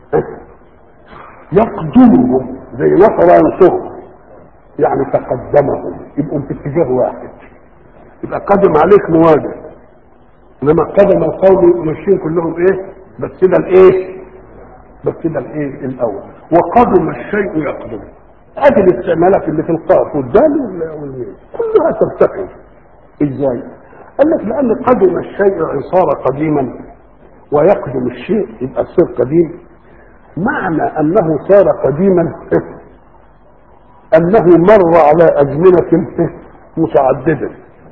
يقدمهم زي نصر ينصرهم يعني تقدمهم يبقوا في اتجاه واحد يبقى قدم عليك مواجه انما قدم القوم ماشيين كلهم ايه بس ده الايه بس ده الايه الاول وقدم الشيء يقدم ادي الاستعمالات اللي في القاف والدال والميم كلها ترتقي ازاي قال لك لان قدم الشيء صار قديما ويقدم الشيء يبقى صار قديم معنى انه صار قديما انه مر على ازمنه متعدده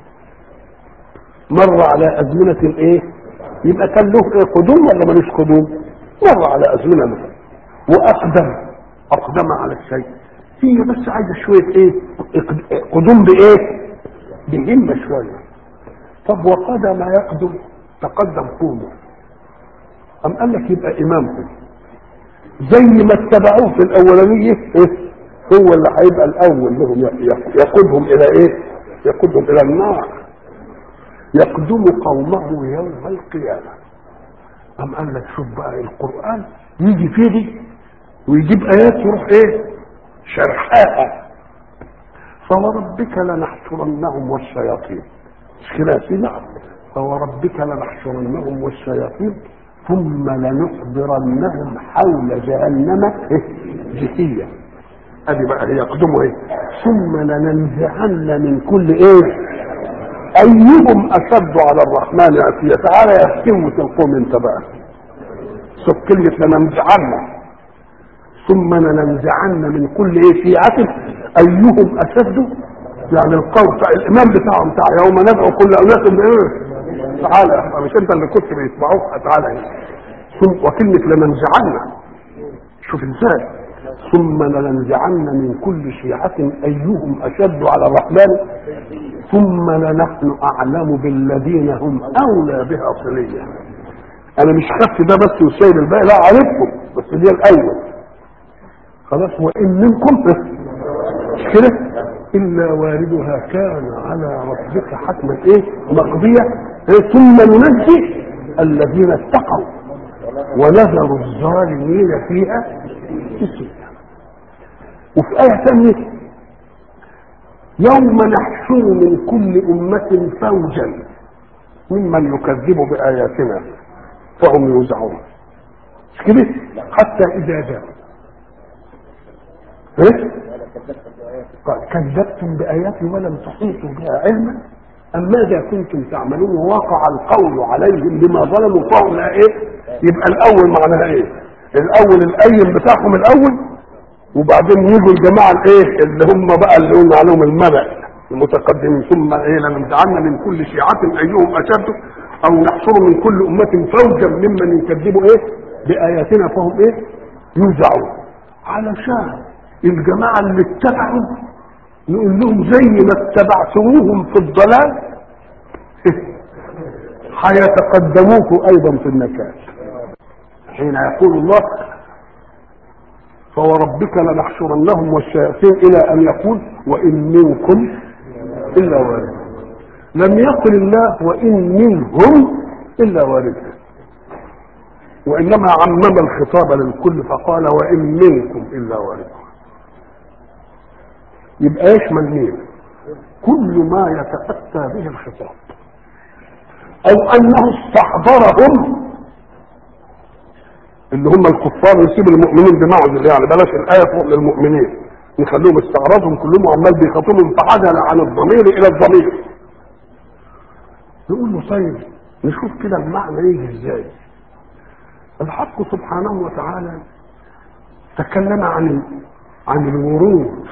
مر على ازمنه ايه يبقى كان له إيه قدوم ولا ملوش قدوم مر على ازمنه مثلا واقدم اقدم على الشيء هي بس عايزه شويه ايه قدوم بايه بهمه شويه طب وقدم يقدم تقدم قومه أم قال لك يبقى إمامكم زي ما اتبعوه في الأولانية إيه؟ هو اللي هيبقى الأول لهم يقودهم إلى إيه؟ يقودهم إلى النار يقدم قومه يوم القيامة أم قال لك شوف بقى القرآن يجي فيه دي ويجيب آيات يروح إيه؟ شرحاها فوربك لنحشرنهم والشياطين مش كده يا سيدي فوربك لنحشرنهم والشياطين ثم لنحضرنهم حول جهنم جثيا ادي بقى هي يقدموا ايه ثم لننزعن من كل ايه ايهم اشد على الرحمن عتيا تعالى يا سوة القوم انت بقى شوف كلمة لننزعن ثم لننزعن من كل ايه شيعة ايهم اشد يعني القول بتاع الامام بتاعهم بتاع يوم ندعو كل اناس بايه تعالى مش انت اللي كنت بيسمعوك تعالى ثم وكلمة لننزعن شوف ازاي ثم لننزعن من كل شيعة أيهم أشد على الرحمن ثم لنحن أعلم بالذين هم أولى بها صليا أنا مش خدت ده بس وسايب الباقي لا عارفكم بس دي الأول خلاص وإن منكم مش كده إلا واردها كان على ربك حتما إيه مقضية إيه؟ ثم ننجي الذين اتقوا ونذر الظالمين فيها جثيا وفي آية ثانية يوم نحشر من كل أمة فوجا ممن يكذب بآياتنا فهم يوزعون مش كده حتى إذا جاء إيه؟ قال كذبتم بآياتي ولم تحيطوا بها علما أم ماذا كنتم تعملون ووقع القول عليهم بما ظلموا فهم لا إيه يبقى الأول معناها إيه الأول الأيم بتاعهم الأول وبعدين يجوا الجماعة الإيه اللي هم بقى اللي قلنا عليهم الملأ المتقدمين ثم إيه لنمتعن من كل شيعة أيهم أشد أو نحشر من كل أمة فوجا ممن يكذبوا إيه بآياتنا فهم إيه يوزعون علشان الجماعة اللي اتبعوا نقول لهم زي ما اتبعتموهم في الضلال هيتقدموكم ايضا في النكال حين يقول الله فوربك لنحشرنهم والشياطين الى ان يقول وان منكم الا وارد لم يقل الله وان منهم الا وارد وانما عمم الخطاب للكل فقال وان منكم الا وارد يبقى يشمل مين كل ما يتأتى به الخطاب او انه استحضرهم اللي هم الكفار يسيب المؤمنين بمعزل يعني بلاش الآية فوق للمؤمنين يخلوهم استعراضهم كلهم عمال بيخاطبهم فعدل عن الضمير إلى الضمير نقول له طيب نشوف كده المعنى يجي ازاي الحق سبحانه وتعالى تكلم عن عن الورود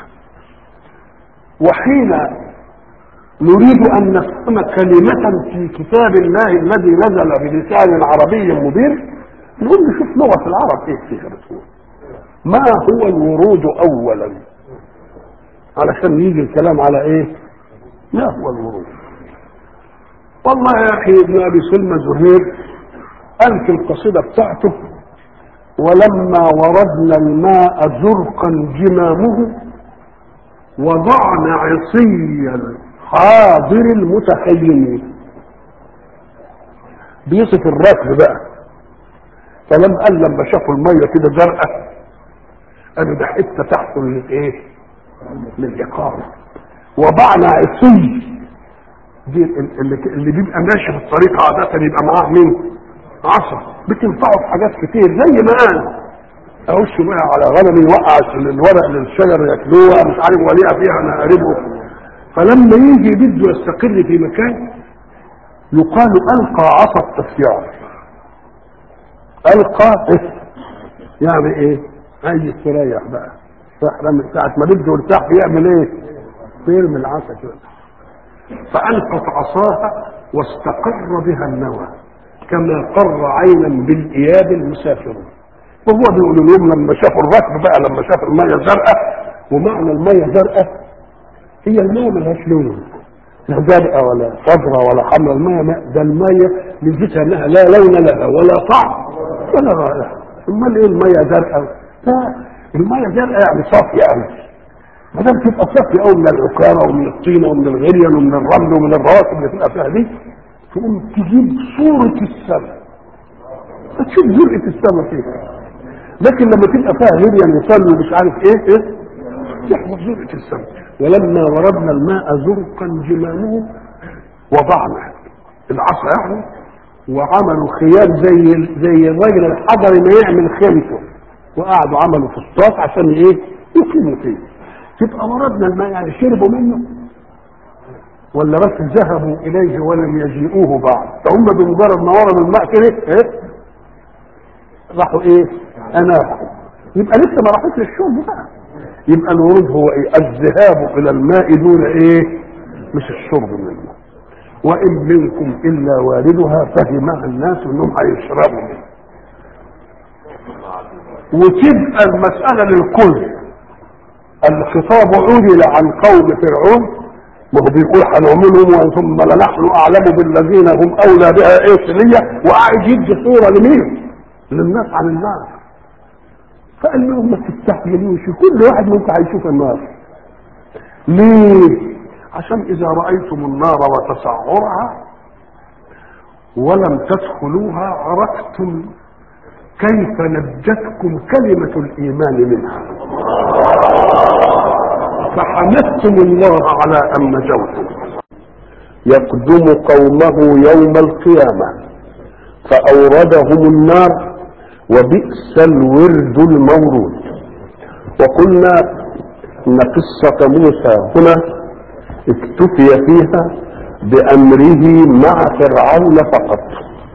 وحين نريد أن نفهم كلمة في كتاب الله الذي نزل بلسان عربي مبين نقول نشوف لغة العرب ايه فيها بتقول ما هو الورود أولا علشان يجي الكلام على ايه ما هو الورود والله يا أخي ابن أبي سلمى زهير قال في القصيدة بتاعته ولما وردنا الماء زرقا جمامه وضعنا عصي الحاضر المتخيم بيصف الركب بقى فلما قال لما شافوا الميه كده زرقاء قالوا ده حته تحصل للايه؟ للاقامه وبعنا عصي دي اللي, اللي بيبقى ماشي في الطريق عاده يبقى معاه مين؟ عصا بتنفعه في حاجات كتير زي ما قال اخش بقى على غنمي يوقع الورق للشجر ياكلوها مش عارف وليها فيها انا قريبه فلما يجي بده يستقر في مكان يقال القى عصا التسيار القى يعني ايه عايز يستريح بقى من ساعة ما بده يرتاح يعمل ايه يرمي العصا كده فألقت عصاها واستقر بها النوى كما قر عينا بالإياب المسافرون وهو بيقول لهم لما شافوا الركب بقى لما شاف المية زرقاء ومعنى المية زرقاء هي المية ملهاش لون لا زرقاء ولا خضراء ولا حمراء المية ما ده المية نزلتها انها لا لون لها ولا طعم ولا رائحة امال ايه المية زرقاء لا المية زرقاء يعني صافية قوي ما دام تبقى صافية قوي من العكارة ومن الطينة ومن الغريان ومن الرمل ومن الرواسب اللي تبقى فيها دي تقوم تجيب صورة السماء تشوف جرأة السماء فيها لكن لما تبقى فيها غريان وصل ومش عارف ايه ايه تحفظ جرأة السماء ولما وردنا الماء زرقا جمانه وضعنا العصا يعني وعملوا خيام زي زي الراجل الحضري ما يعمل خيمته وقعدوا عملوا فسطاط عشان ايه يقيموا فيه تبقى وردنا الماء يعني شربوا منه ولا بس ذهبوا اليه ولم يجيئوه بعد فهم بمجرد ما وردوا الماء كده ايه راحوا ايه اناحوا يبقى لسه ما راحوش للشرب بقى يبقى الورود هو ايه الذهاب الى الماء دون ايه مش الشرب منه وان منكم الا واردها فهمها الناس انهم هيشربوا منه وتبقى المسألة للكل الخطاب عدل عن قوم فرعون وهو بيقول هنعملهم ثم لنحن اعلم بالذين هم اولى بها ايه سنيه وقاعد يدي صوره لمين؟ للناس عن النار فقال لهم ما تستحملوش كل واحد منكم هيشوف النار ليه؟ عشان اذا رايتم النار وتسعرها ولم تدخلوها عرفتم كيف نجتكم كلمة الإيمان منها فحمدتم الله على أن نجوتم يقدم قومه يوم القيامة فأوردهم النار وبئس الورد المورود وقلنا ان قصة موسى هنا اكتفي فيها بأمره مع فرعون فقط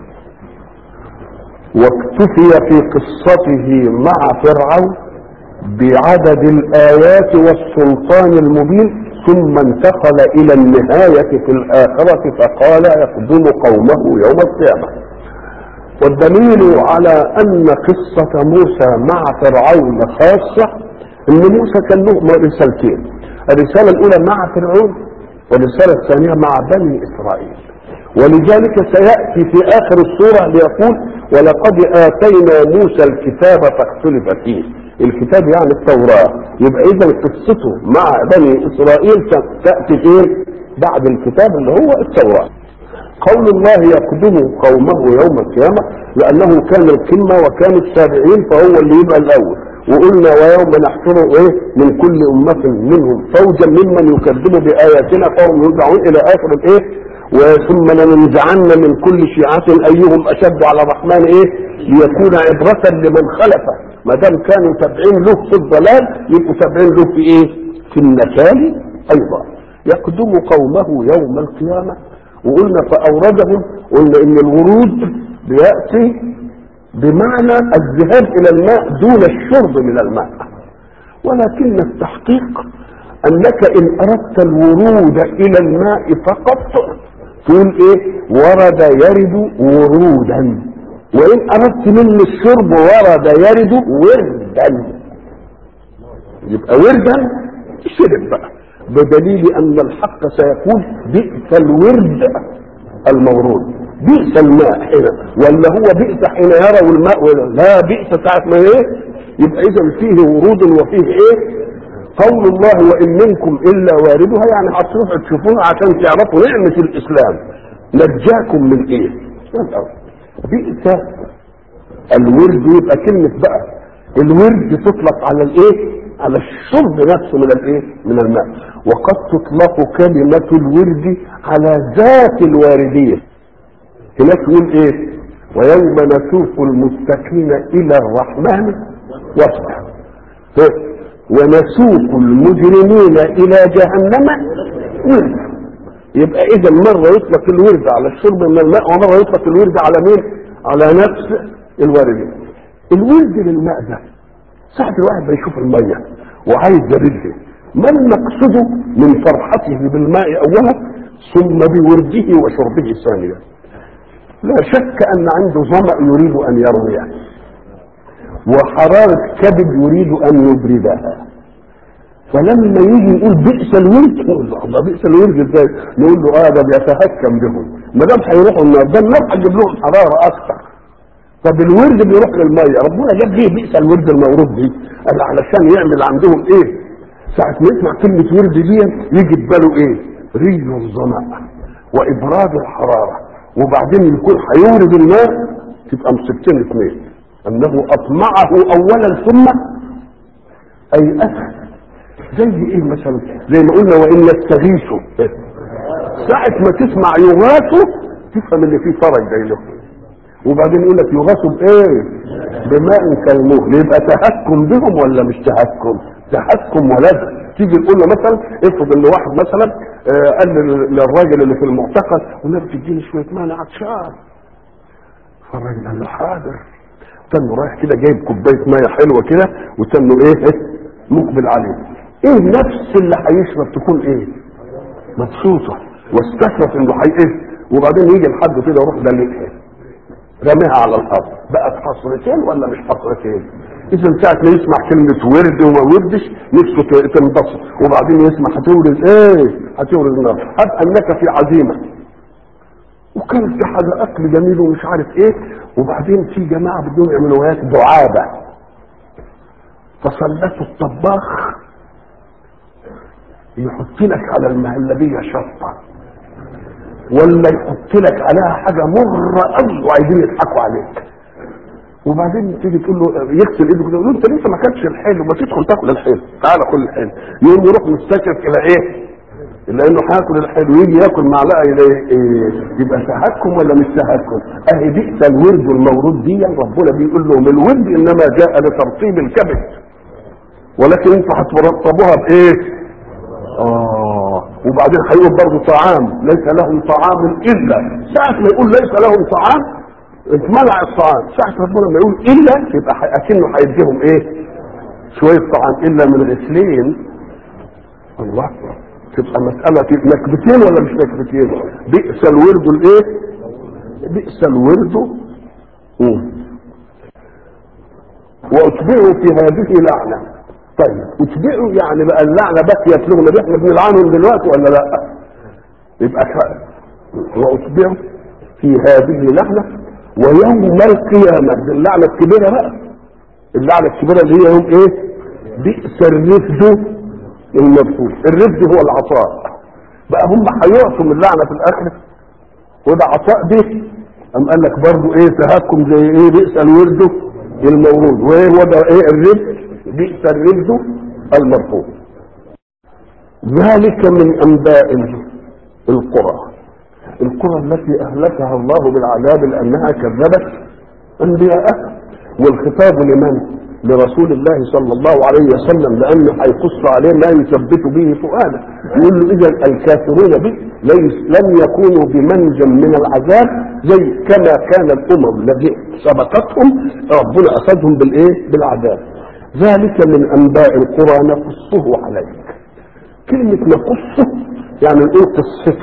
واكتفي في قصته مع فرعون بعدد الآيات والسلطان المبين ثم انتقل إلى النهاية في الآخرة فقال يقدم قومه يوم القيامة والدليل على أن قصة موسى مع فرعون خاصة أن موسى كان له رسالتين الرسالة الأولى مع فرعون والرسالة الثانية مع بني إسرائيل ولذلك سيأتي في آخر السورة ليقول ولقد آتينا موسى الكتاب فاختلف فيه الكتاب يعني التوراة يبقى إذا قصته مع بني إسرائيل تأتي فين بعد الكتاب اللي هو التوراة قول الله يقدم قومه يوم القيامة لأنه كان القمة وكان السابعين فهو اللي يبقى الأول وقلنا ويوم نحشر ايه من كل أمة منهم فوجا ممن يكذب بآياتنا فهم يدعون إلى آخر الايه وثم لننزعن من كل شيعة أيهم أشد على الرحمن ايه ليكون عبرة لمن خلفه ما دام كانوا تابعين له في الضلال يبقوا تابعين له في ايه في النكال أيضا يقدم قومه يوم القيامة وقلنا فأوردهم قلنا إن الورود بيأتي بمعنى الذهاب إلى الماء دون الشرب من الماء ولكن التحقيق أنك إن أردت الورود إلى الماء فقط تقول إيه ورد يرد ورودا وإن أردت منه الشرب ورد يرد وردا يبقى وردا شرب بقى بدليل ان الحق سيقول بئس الورد المورود بئس الماء هنا ولا هو بئس حين يروا الماء ولا لا بئس ساعة ما ايه يبقى اذا فيه ورود وفيه ايه قول الله وان منكم الا واردها يعني هتروحوا تشوفوها عشان تعرفوا نعمة الاسلام نجاكم من ايه بئس الورد يبقى كلمة بقى الورد تطلق على الايه على الشرب نفسه من الايه من الماء وقد تطلق كلمة الورد على ذات الواردية هناك يقول ايه ويوم نسوق المتقين الى الرحمن وفدا إيه؟ ونسوق المجرمين الى جهنم وردا يبقى اذا مرة يطلق الورد على الشرب من الماء ومرة يطلق الورد على مين على نفس الواردية الورد للماء ده ساعة الواحد بيشوف المية وعايز يرده ما المقصود من فرحته بالماء اولا ثم بورده وشربه ثانيا لا شك ان عنده ظمأ يريد ان يرويه وحرارة كبد يريد ان يبردها فلما يجي يقول بئس الورد نقول له الله بئس الورد ازاي؟ نقول له اه ده بيتهكم بهم ما دام هيروحوا النار ده النار هتجيب لهم حراره اكثر طب الورد بيروح للميه ربنا جاب ليه بئس الورد المورود دي؟ قال علشان يعمل عندهم ايه؟ ساعة ما يسمع كلمة ورد دي يجي في باله ايه؟ ري الظمأ وابراد الحرارة وبعدين يكون هيورد الماء تبقى مصيبتين اثنين انه اطمعه اولا ثم اي اسد زي ايه مثلا زي ما قلنا وان يستغيثوا ساعة ما تسمع يغاثوا تفهم اللي فيه فرج جاي له وبعدين يقول لك يغاثوا بايه بماء كالمهل يبقى تهكم بهم ولا مش تهكم تهكم ولد تيجي تقول له مثلا افرض ان واحد مثلا آه قال لل- للراجل اللي في المعتقل والنبي تديني شويه ماء انا عطشان فالراجل قال له حاضر تنه رايح كده جايب كوبايه ميه حلوه كده وتنه ايه إيه؟ مقبل عليه ايه نفس اللي هيشرب تكون ايه مبسوطه واستشرف انه هي ايه وبعدين يجي لحد كده يروح دلقها رميها على الارض بقت حصرتين ولا مش حصرتين اذا ساعه ما يسمع كلمه ورد وما وردش نفسه ت- تنبسط وبعدين يسمع هتورد ايه هتورد النار هب انك في عزيمه وكان في حاجه اكل جميل ومش عارف ايه وبعدين في جماعه بدهم يعملوا وياك دعابه فصلته الطباخ يحط لك على المهلبيه شطه ولا يحط لك عليها حاجه مره قوي وعايزين يضحكوا عليك وبعدين تيجي تقول له يغسل ايده كده يقول له انت لسه ما كلتش الحلو ما تدخل تاكل الحلو تعالى كل الحلو يقوم يروح مستشرف الى ايه؟ الا انه هياكل الحلو يجي ياكل معلقه يلاقي إيه يبقى تهكم ولا مش تهكم؟ اهي بئس الورد المورود دي ربنا بيقول لهم الورد انما جاء لترطيب الكبد ولكن انتوا هترطبوها بايه؟ اه وبعدين هيقول برضه طعام ليس لهم طعام الا ساعة ما يقول ليس لهم طعام اتمنع الطعام ساعة ربنا ما يقول الا يبقى ح- اكنه هيديهم ايه شوية طعام الا من غسلين الله تبقى مسألة نكبتين ولا مش نكبتين بئس الورد الايه بئس الورد مم. واتبعوا في هذه لعنه طيب اتبعوا يعني بقى اللعنه بقيت لهم اللي احنا بنلعنهم دلوقتي ولا لا؟ يبقى ك- واتبعوا في هذه لعنه ويوم القيامه دي اللعنه الكبيره بقى اللعنه الكبيره اللي هي يوم ايه؟ بئس الرفد المرفوض الرفد هو العطاء بقى هم هيعطوا من اللعنه في الاخره وده عطاء به أم قال لك برضه ايه تهكم زي ايه بئس الورد المورود وايه وده ايه الرفد بئس الرفد المرفوض ذلك من انباء القرى القرى التي اهلكها الله بالعذاب لانها كذبت انبياءها والخطاب لمن لرسول الله صلى الله عليه وسلم لانه هيقص عليه ما يثبت به فؤاده يقول له اذا الكافرون به ليس لم يكونوا بمنجا من العذاب زي كما كان الامم التي سبقتهم ربنا اخذهم بالايه بالعذاب ذلك من انباء القرى نقصه عليك كلمه نقصه يعني نقول قصته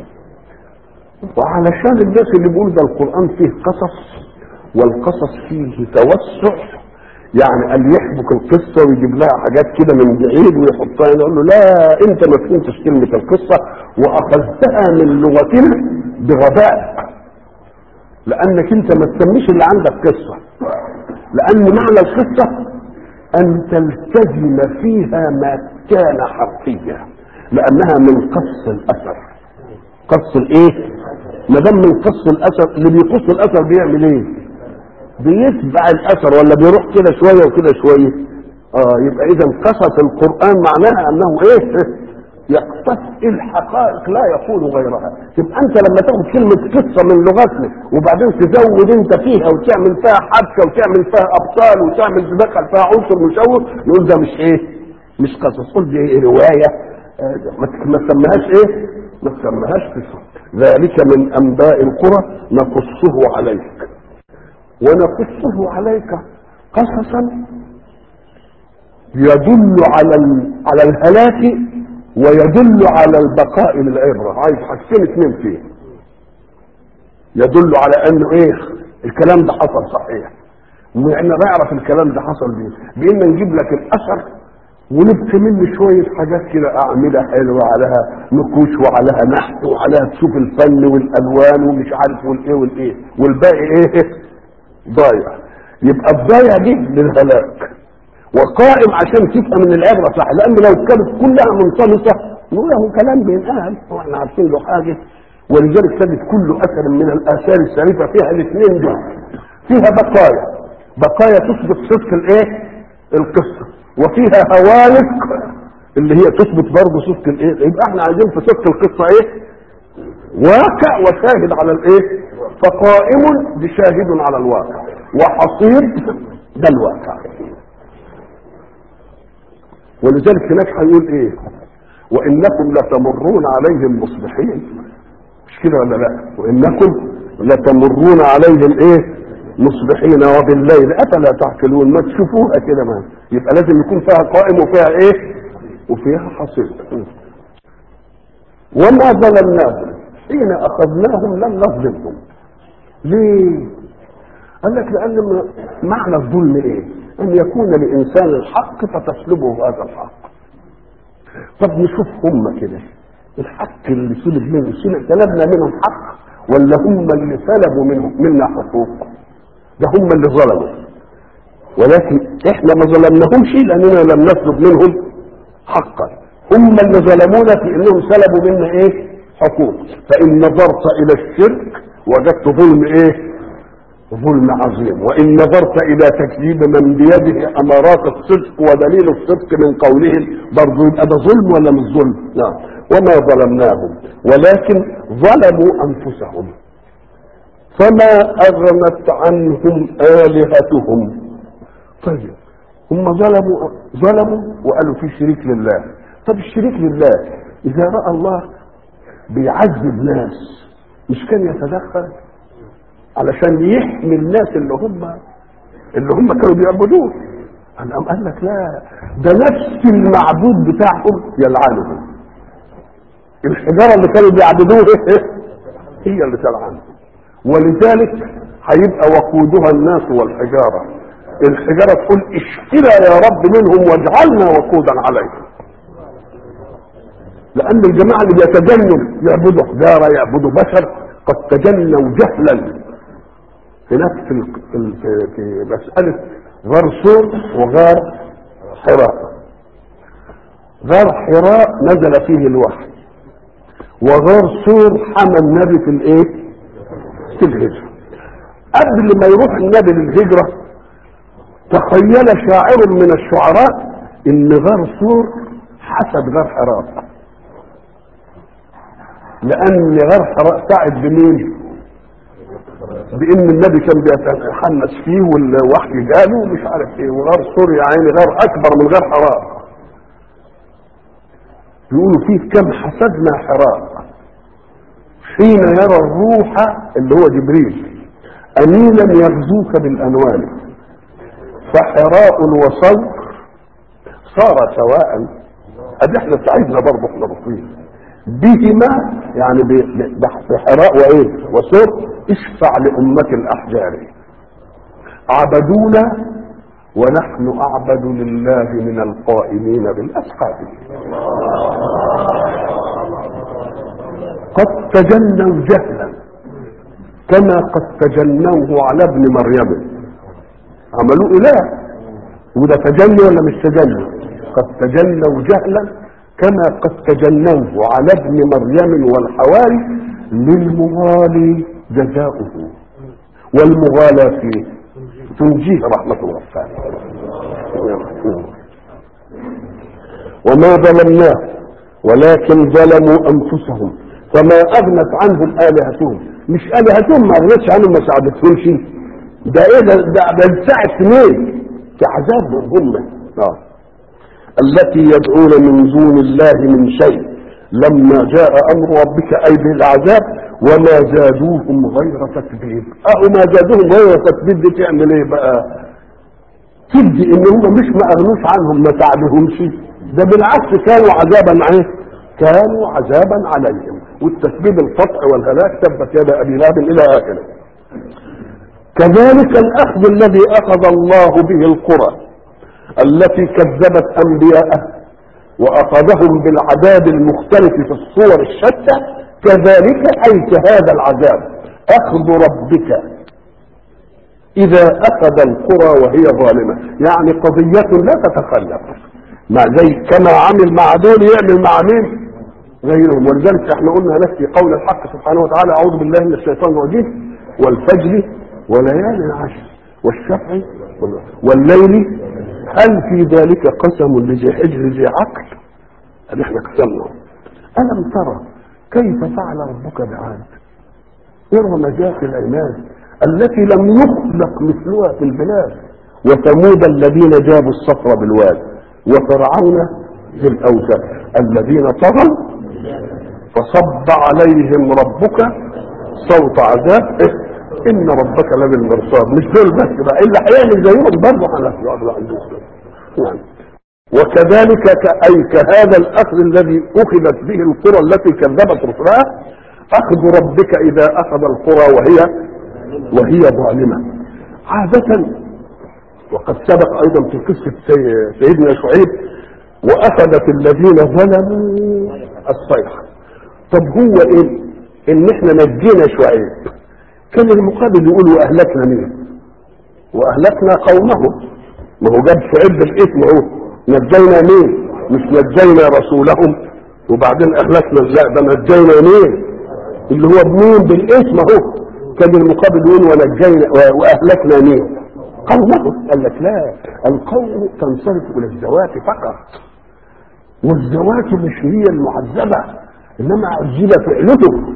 وعلشان الناس اللي بيقول ده القران فيه قصص والقصص فيه توسع يعني قال يحبك القصة ويجيب لها حاجات كده من بعيد ويحطها هنا يقول له لا انت ما فهمتش كلمة القصة واخذتها من لغتنا بغباء لانك انت ما تسميش اللي عندك قصة لان معنى القصة ان تلتزم فيها ما كان حقيا لانها من قص الاثر قص الايه ما دام من قص الاثر اللي بيقص الاثر بيعمل ايه بيتبع الاثر ولا بيروح كده شويه وكده شويه اه يبقى اذا قصص القران معناها انه ايه يقتص الحقائق لا يقول غيرها تبقى انت لما تاخد كلمه قصه من لغتنا وبعدين تزود انت فيها وتعمل فيها حبكه وتعمل فيها ابطال وتعمل تدخل فيها عنصر مشوه نقول ده مش ايه مش قصص قول دي إيه روايه آه، ما- ما تسميهاش ايه ما تسميهاش قصه ذلك من انباء القرى نقصه عليك ونقصه عليك قصصا يدل على ال- على الهلاك ويدل على البقاء للعبره عايز حاجتين اتنين فيه يدل على انه ايه الكلام ده حصل صحيح واحنا نعرف الكلام ده حصل بيه بان نجيب لك الاثر ونبقي منه شويه حاجات كده اعمده حلوه عليها نقوش وعليها نحت وعليها تشوف الفن والالوان ومش عارف والايه والايه والباقي ايه ضايع يبقى الضايع دي للهلاك وقائم عشان تفهم ان العبره صح لان لو كانت كلها منطلقه نقول له كلام بينقال واحنا عارفين له حاجه ولذلك تجد كل اثر من الاثار الشريفه فيها الاثنين دول فيها بقايا بقايا تثبت صدق الايه القصه وفيها هوالك اللي هي تثبت برضه صدق الايه يبقى احنا عايزين في صدق القصه ايه واقع وشاهد على الايه فقائم بشاهد على الواقع وحصير ده الواقع ولذلك هناك هيقول ايه وانكم لتمرون عليهم مصبحين مش كده ولا لا وانكم لتمرون عليهم ايه مصبحين وبالليل افلا تعقلون ما تشوفوها كده ما يبقى لازم يكون فيها قائم وفيها ايه وفيها حصير وما ظلمناهم حين اخذناهم لم نظلمهم ليه قال لك لان معنى الظلم ايه ان يكون لانسان الحق فتسلبه هذا الحق طب نشوف هم كده الحق اللي سلب منه سلب سلبنا منهم حق ولا هم اللي سلبوا منهم منا حقوق ده هم اللي ظلموا ولكن احنا ما ظلمناهمش لاننا لم نسلب منهم حقا هم اللي ظلمونا في انهم سلبوا منا ايه حقوق فان نظرت الى الشرك وجدت ظلم ايه ظلم عظيم وان نظرت الى تكذيب من بيده امارات الصدق ودليل الصدق من قولهم برضه يبقى ده ظلم ولا مش ظلم؟ نعم وما ظلمناهم ولكن ظلموا انفسهم فما اغنت عنهم الهتهم طيب هم ظلموا ظلموا وقالوا في شريك لله طب الشريك لله اذا راى الله بيعذب ناس مش كان يتدخل علشان يحمي الناس اللي هم اللي هم كانوا بيعبدوه قال أم قال لك لا ده نفس المعبود بتاعهم يلعنهم الحجاره اللي كانوا بيعبدوه هي اللي تلعنهم ولذلك هيبقى وقودها الناس والحجاره الحجاره تقول اشترى يا رب منهم واجعلنا وقودا عليهم لان الجماعه اللي بيتجنوا يعبدوا حجاره يعبدوا بشر قد تجنوا جهلا هناك في في في, في مسألة غار سور وغار حراء غار حراء نزل فيه الوحي وغار سور حمى النبي في الايه في الهجرة قبل ما يروح النبي للهجرة تخيل شاعر من الشعراء ان غار سور حسد غار حراء لان غار حراء ساعد بمين بان النبي كان بيتحنس فيه والوحي جاله ومش عارف ايه وغار سوريا عيني غار اكبر من غار حراء بيقولوا فيه كم حسدنا حراء حين يرى الروح اللي هو جبريل امينا يغزوك بالانوان فحراء وصوت صار سواء ادي احنا سعيدنا برضه احنا بطيء بهما يعني بحراء وايه وصوت اشفع لأمة الأحجار عبدونا ونحن أعبد لله من القائمين بالأسقاط قد تجنوا جهلا كما قد تجنوه على ابن مريم عملوه إله وده تجني ولا مش تجني قد تجنوا جهلا كما قد تجنوه على ابن مريم والحواري للمغالي جزاؤه والمغالاة فيه تنجيه رحمة الغفار وما ظلمناه ولكن ظلموا انفسهم فما اغنت عنهم الهتهم مش الهتهم ما اغنتش عنهم ما ساعدتهمش ده ايه ده ده, ده ساعة مين في عذابهم هم آه. التي يدعون من دون الله من شيء لما جاء امر ربك اي بالعذاب وما زادوهم غير تكذيب اهو ما زادوهم غير تكذيب دي تعمل ايه بقى تدي ان هم مش ما اغنوش عنهم ما ساعدهمش ده بالعكس كانوا عذابا عليه كانوا عذابا عليهم والتسبيب القطع والهلاك تبت يد ابي لهب الى اخره كذلك الاخذ الذي اخذ الله به القرى التي كذبت انبياءه واخذهم بالعذاب المختلف في الصور الشتى كذلك اي كهذا العذاب اخذ ربك اذا اخذ القرى وهي ظالمه يعني قضيه لا تتخلف مع زي كما عمل مع دول يعمل مع مين غيرهم ولذلك احنا قلنا هناك في قول الحق سبحانه وتعالى اعوذ بالله من الشيطان الرجيم والفجر وليال عشر والشفع والليل هل في ذلك قسم لذي حجر ذي عقل هذا احنا قسمنا الم ترى كيف فعل ربك بعاد ارم ذات العماد التي لم يخلق مثلها في البلاد وثمود الذين جابوا الصخر بالواد وفرعون ذي الاوتاد الذين طغوا فصب عليهم ربك صوت عذاب إيه؟ ان ربك لبالمرصاد مش دول بس بقى اللي هيعمل زيهم برضه هنفرض يعني وكذلك اي كهذا الاخذ الذي اخذت به القرى التي كذبت رسلها اخذ ربك اذا اخذ القرى وهي وهي ظالمه عاده وقد سبق ايضا في قصه سيدنا شعيب واخذت الذين ظلموا الصيحه طب هو ايه ان احنا نجينا شعيب كان المقابل يقول واهلكنا مين واهلكنا قومه ما هو جاب شعيب بالاسم اهو نجينا مين مش نجينا رسولهم وبعدين اهلكنا لا ده نجينا مين اللي هو بمين بالاسم اهو كان المقابل يقول ونجينا واهلكنا مين قومه قال لك لا القوم تنصرف الى الذوات فقط والذوات مش هي المعذبه انما عذب فعلته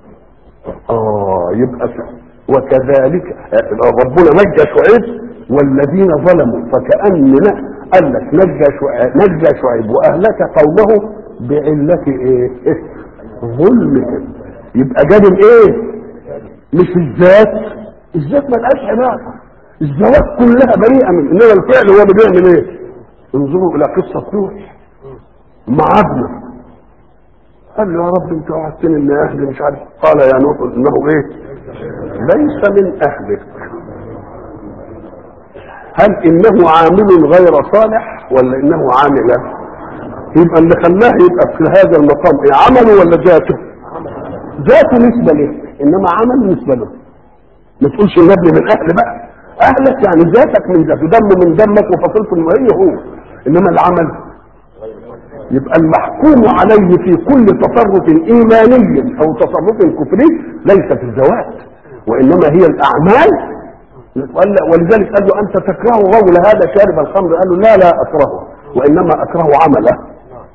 اه يبقى وكذلك ربنا نجى شعيب والذين ظلموا فكأننا قال لك نجى شعيب نجى شعيب واهلك قومه بعلة ايه؟ إيه؟ ظلمهم يبقى جاب الايه؟ مش الذات الذات ما لهاش علاقه الذوات كلها بريئه من انما الفعل هو اللي بيعمل ايه؟ انظروا الى قصه نوح مع ابنه قال له يا رب انت وعدتني ان اهلي مش عارف قال يا نوح انه ايه ليس من اهلك هل انه عامل غير صالح ولا انه عامل يبقى اللي خلاه يبقى في هذا المقام ايه عمله ولا ذاته ذاته نسبة له انما عمل نسبة له ما تقولش ان ابني من اهل بقى اهلك يعني ذاتك من ذاته دمه من دمك وفصلته من هي هو انما العمل يبقى المحكوم عليه في كل تصرف ايماني او تصرف كفري ليس في الذوات وانما هي الاعمال ولذلك قال له انت تكره رجل هذا شارب الخمر قال له لا لا اكرهه وانما اكره عمله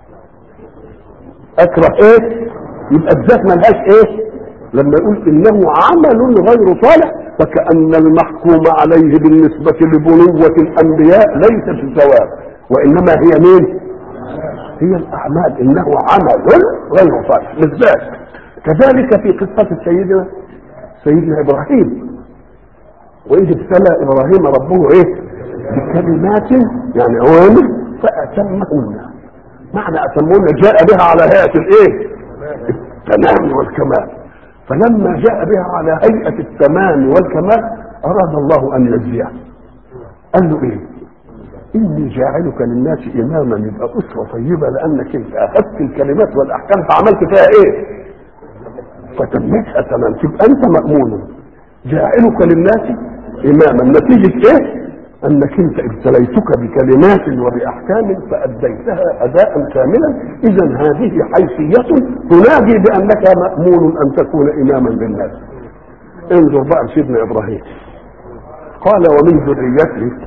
اكره ايه يبقى الذات ملهاش ايه لما يقول انه عمل غير صالح فكأن المحكوم عليه بالنسبة لبنوة الانبياء ليس في الزواج وانما هي مين هي الاعمال انه عمل غير صالح بالذات كذلك في قصة سيدنا سيدنا ابراهيم واذ ابتلى ابراهيم ربه ايه بكلمات يعني اوامر فاتمهن معنى اتمهن جاء بها على هيئه الايه التمام والكمال فلما جاء بها على هيئه التمام والكمال اراد الله ان يجزيه قال له ايه اني جاعلك للناس اماما يبقى اسوه طيبه لانك انت اخذت الكلمات والاحكام فعملت فيها ايه فتمتها تمام تبقى انت مامون جاعلك للناس اماما نتيجه ايه انك انت ابتليتك بكلمات وباحكام فاديتها اداء كاملا اذا هذه حيثيه تنادي بانك مامون ان تكون اماما للناس انظر بقى لسيدنا ابراهيم قال ومن ذريتي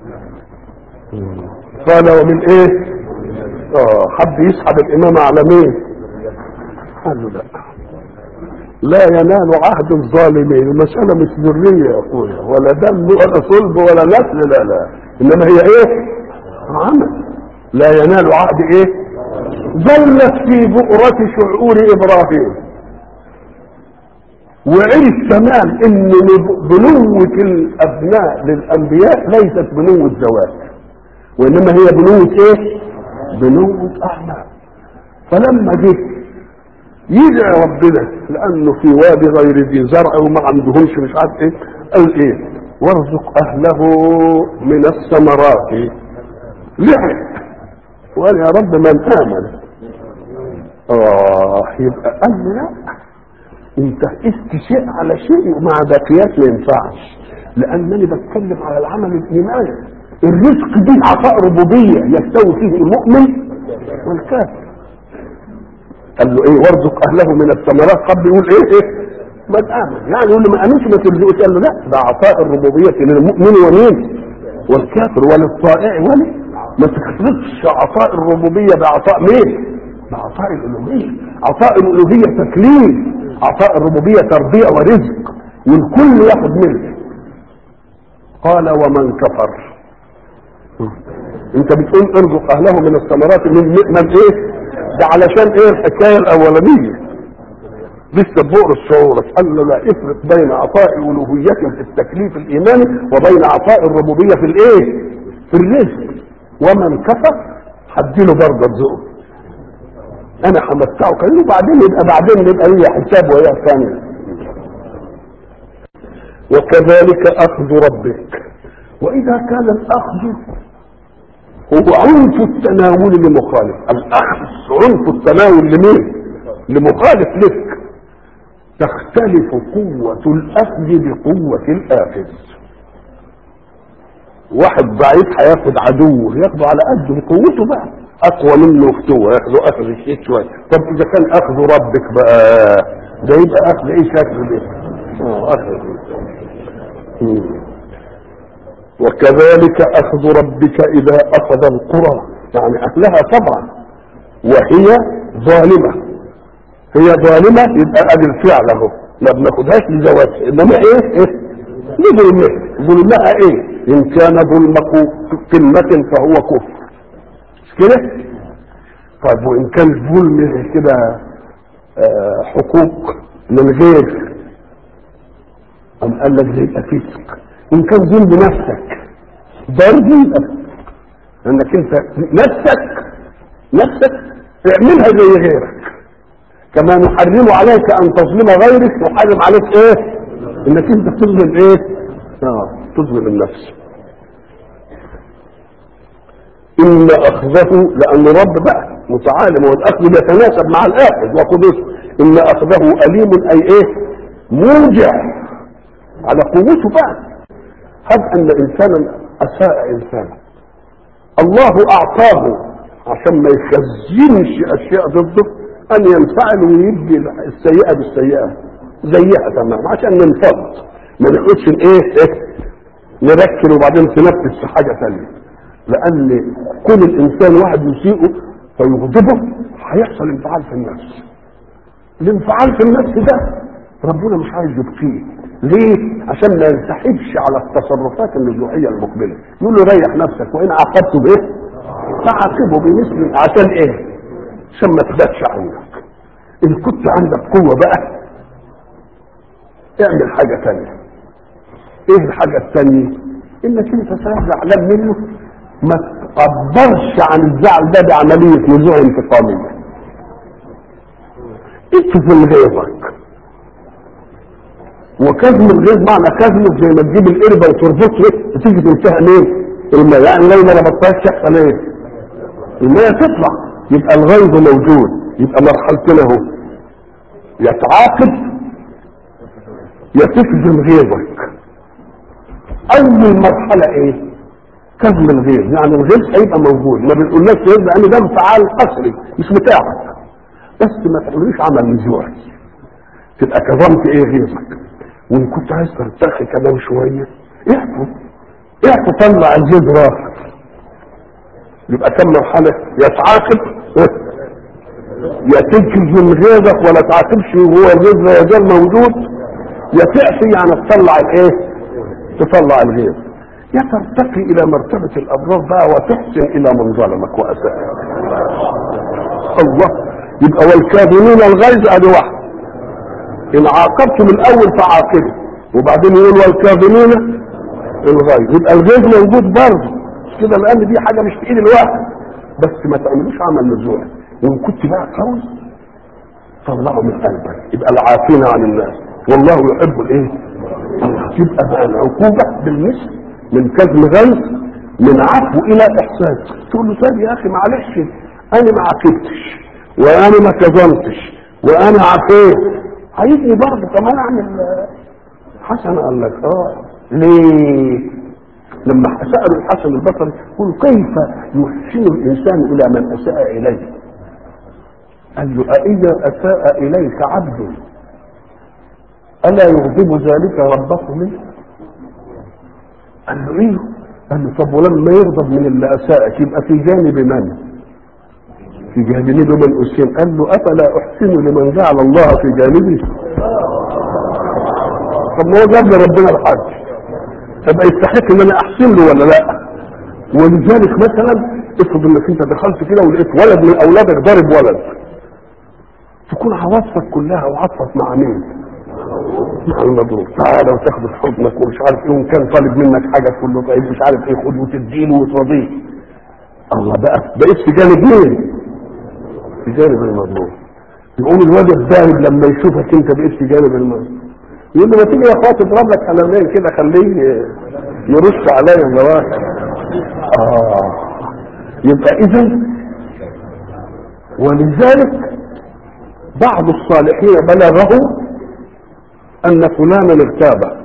قال ومن ايه اه حب يسحب الامامة على مين قال له لا لا ينال عهد الظالمين المسألة مش ذرية يا اخويا ولا دم ولا صلب ولا نسل لا لا انما هي ايه عمل لا ينال عهد ايه ظلت في بؤرة شعور ابراهيم وعرف تمام ان بنوة الابناء للانبياء ليست بنوة زواج وانما هي بنوة ايه بنوة اعمال فلما جه يدعي ربنا لانه في وادي غير ذي زرع وما عندهمش مش عارف ايه قال ايه وارزق اهله من الثمرات لحق وقال يا رب من امن اه يبقى قال له لا انت قست شيء على شيء ومع باقيات ما ينفعش لانني بتكلم على العمل الايماني الرزق دي عطاء ربوبيه يستوي فيه المؤمن والكافر قال له ايه وارزق اهله من الثمرات قبل يقول ايه ايه ما تامن يعني يقول له ما امنش ما ترزقش قال له لا ده عطاء الربوبيه للمؤمن ومين والكافر وللطائع ولا ما تخلطش عطاء الربوبيه بعطاء مين بعطاء الالوهيه عطاء الالوهيه تكليف عطاء الربوبيه تربيه ورزق والكل ياخد منه قال ومن كفر انت بتقول ارزق اهله من الثمرات من من ايه ده علشان ايه الحكايه الاولانيه لسه بؤر الشعور قال له لا افرق بين عطاء الوهيته في التكليف الايماني وبين عطاء الربوبيه في الايه في الرزق ومن كفر هديله برضه رزقه انا همتعه كان وبعدين يبقى بعدين يبقى لي حساب ويا ثانيه وكذلك اخذ ربك واذا كان الاخذ هو عنف التناول لمخالف الاخذ عنف التناول لمين لمخالف لك تختلف قوة الأخذ بقوة الآخذ واحد ضعيف هياخد عدوه ياخده على قده بقوته بقى اقوى منه فتوه ياخده اخذ الشيء شويه طب اذا كان اخذ ربك بقى ده يبقى اخذ ايه شكل ده اه اخذ مم. وكذلك اخذ ربك اذا اخذ القرى يعني اهلها طبعا وهي ظالمه هي ظالمه يبقى ادي الفعل اهو ما بناخدهاش لزواج انما ايه ايه لظلمها ظلمها ايه ان كان ظلم قمه فهو كفر مش كده طيب وان كان ظلم كده آه حقوق من غير أم قال لك زي يبقى فسق ان كان ظلم نفسك برضه يبقى انك انت نفسك نفسك اعملها زي غيرك كما نحرم عليك ان تظلم غيرك نحرم عليك ايه انك انت تظلم ايه اه تظلم النفس ان اخذه لان رب بقى متعالم والاخذ يتناسب مع الاخذ وقدسه ان اخذه اليم اي ايه موجع على قوته بقى هب ان انسانا اساء انسانا الله اعطاه عشان ما يخزنش اشياء ضده ان ينفعل ويدي السيئه بالسيئه زيها تمام عشان ننفض ما نقعدش ايه ايه نركن وبعدين تنفذ في حاجه ثانيه لان كل الانسان واحد يسيئه فيغضبه هيحصل انفعال في النفس الانفعال في النفس ده ربنا مش عايز يبقيه ليه؟ عشان ما ينسحبش على التصرفات النزوعيه المقبله يقول له ريح نفسك وان عاقبته بايه؟ فعاقبه بمثل عشان ايه؟ عشان ما تباتش عنك ان كنت عندك قوه بقى اعمل حاجه ثانيه ايه الحاجه الثانيه؟ انك انت زعلان منه ما تعبرش عن الزعل ده بعمليه نزوع انتقاميه اكتم غيظك وكظم الغيظ معنى كظمه زي ما تجيب القربه وتربطها وتيجي تنتهي مين؟ الماء يعني لو ما ربطتهاش يحصل ايه؟ الماء تطلع يبقى الغيظ موجود يبقى مرحلتين اهو يتعاقب يتكظم غيظك اول مرحله ايه؟ كظم الغيظ يعني الغيظ هيبقى موجود ما بنقولكش غيظ لان ده انفعال قسري مش بتاعك بس ما تعملوش عمل نزوعي تبقى كظمت ايه غيظك وان كنت عايز ترتخي كمان شويه احكوا احكوا طلع الجد راس يبقى كم مرحلة يا تعاقب يا تنكز من غيظك ولا تعاقبش وهو الغيظ لا يزال موجود يا تعصي يعني تطلع الايه تطلع الغيظ يا ترتقي الى مرتبة الابرار بقى وتحسن الى من ظلمك واساء الله يبقى والكاظمين الغيظ ادي واحد ان عاقبت من الاول فعاقبه وبعدين يقول والكاظمين الغيظ يبقى الغيظ موجود برضه مش كده لان دي حاجه مش في ايد الواحد بس ما تعملوش عمل نزوع وان كنت بقى قوي طلعه من قلبك يبقى العافين عن الناس والله يحب الايه تبقى بقى العقوبه بالمثل من كذب غيظ من عفو الى احسان تقول له طيب يا اخي معلش انا ما عاقبتش وانا ما كظمتش وانا عفيت هيجي برضه كمان اعمل حسن قال لك اه ليه لما سألوا الحسن البصري قل كيف يحسن الإنسان إلى من أساء إليه قال له أإذا أساء إليك عبد ألا يغضب ذلك ربه منه قال له إيه قال له طب ولما يغضب من اللي أساءك يبقى في جانب من في جانب من أسين قال له أفلا أحسن لمن جعل الله في جانبي طب ما هو جاب لي ربنا الحج تبقى يستحق ان انا احسن له ولا لا ولذلك مثلا افرض انك انت دخلت كده ولقيت ولد من اولادك ضارب ولد تكون عواطفك كلها وعاطفك مع مين؟ مع المضروب تعالى وتاخده في حضنك ومش عارف ايه وان كان طالب منك حاجه تقول له طيب مش عارف ايه خد وتديله وترضيه الله بقى بقيت في جانب مين؟ في جانب المظلوم يقوم الواد الضارب لما يشوفك انت بقيت في جانب المظلوم يقول له ما تيجي يا اخوات اضرب لك قلمين كده خليه يرش عليا الزواج اه يبقى اذا ولذلك بعض الصالحين بلغه ان فلانا اغتاب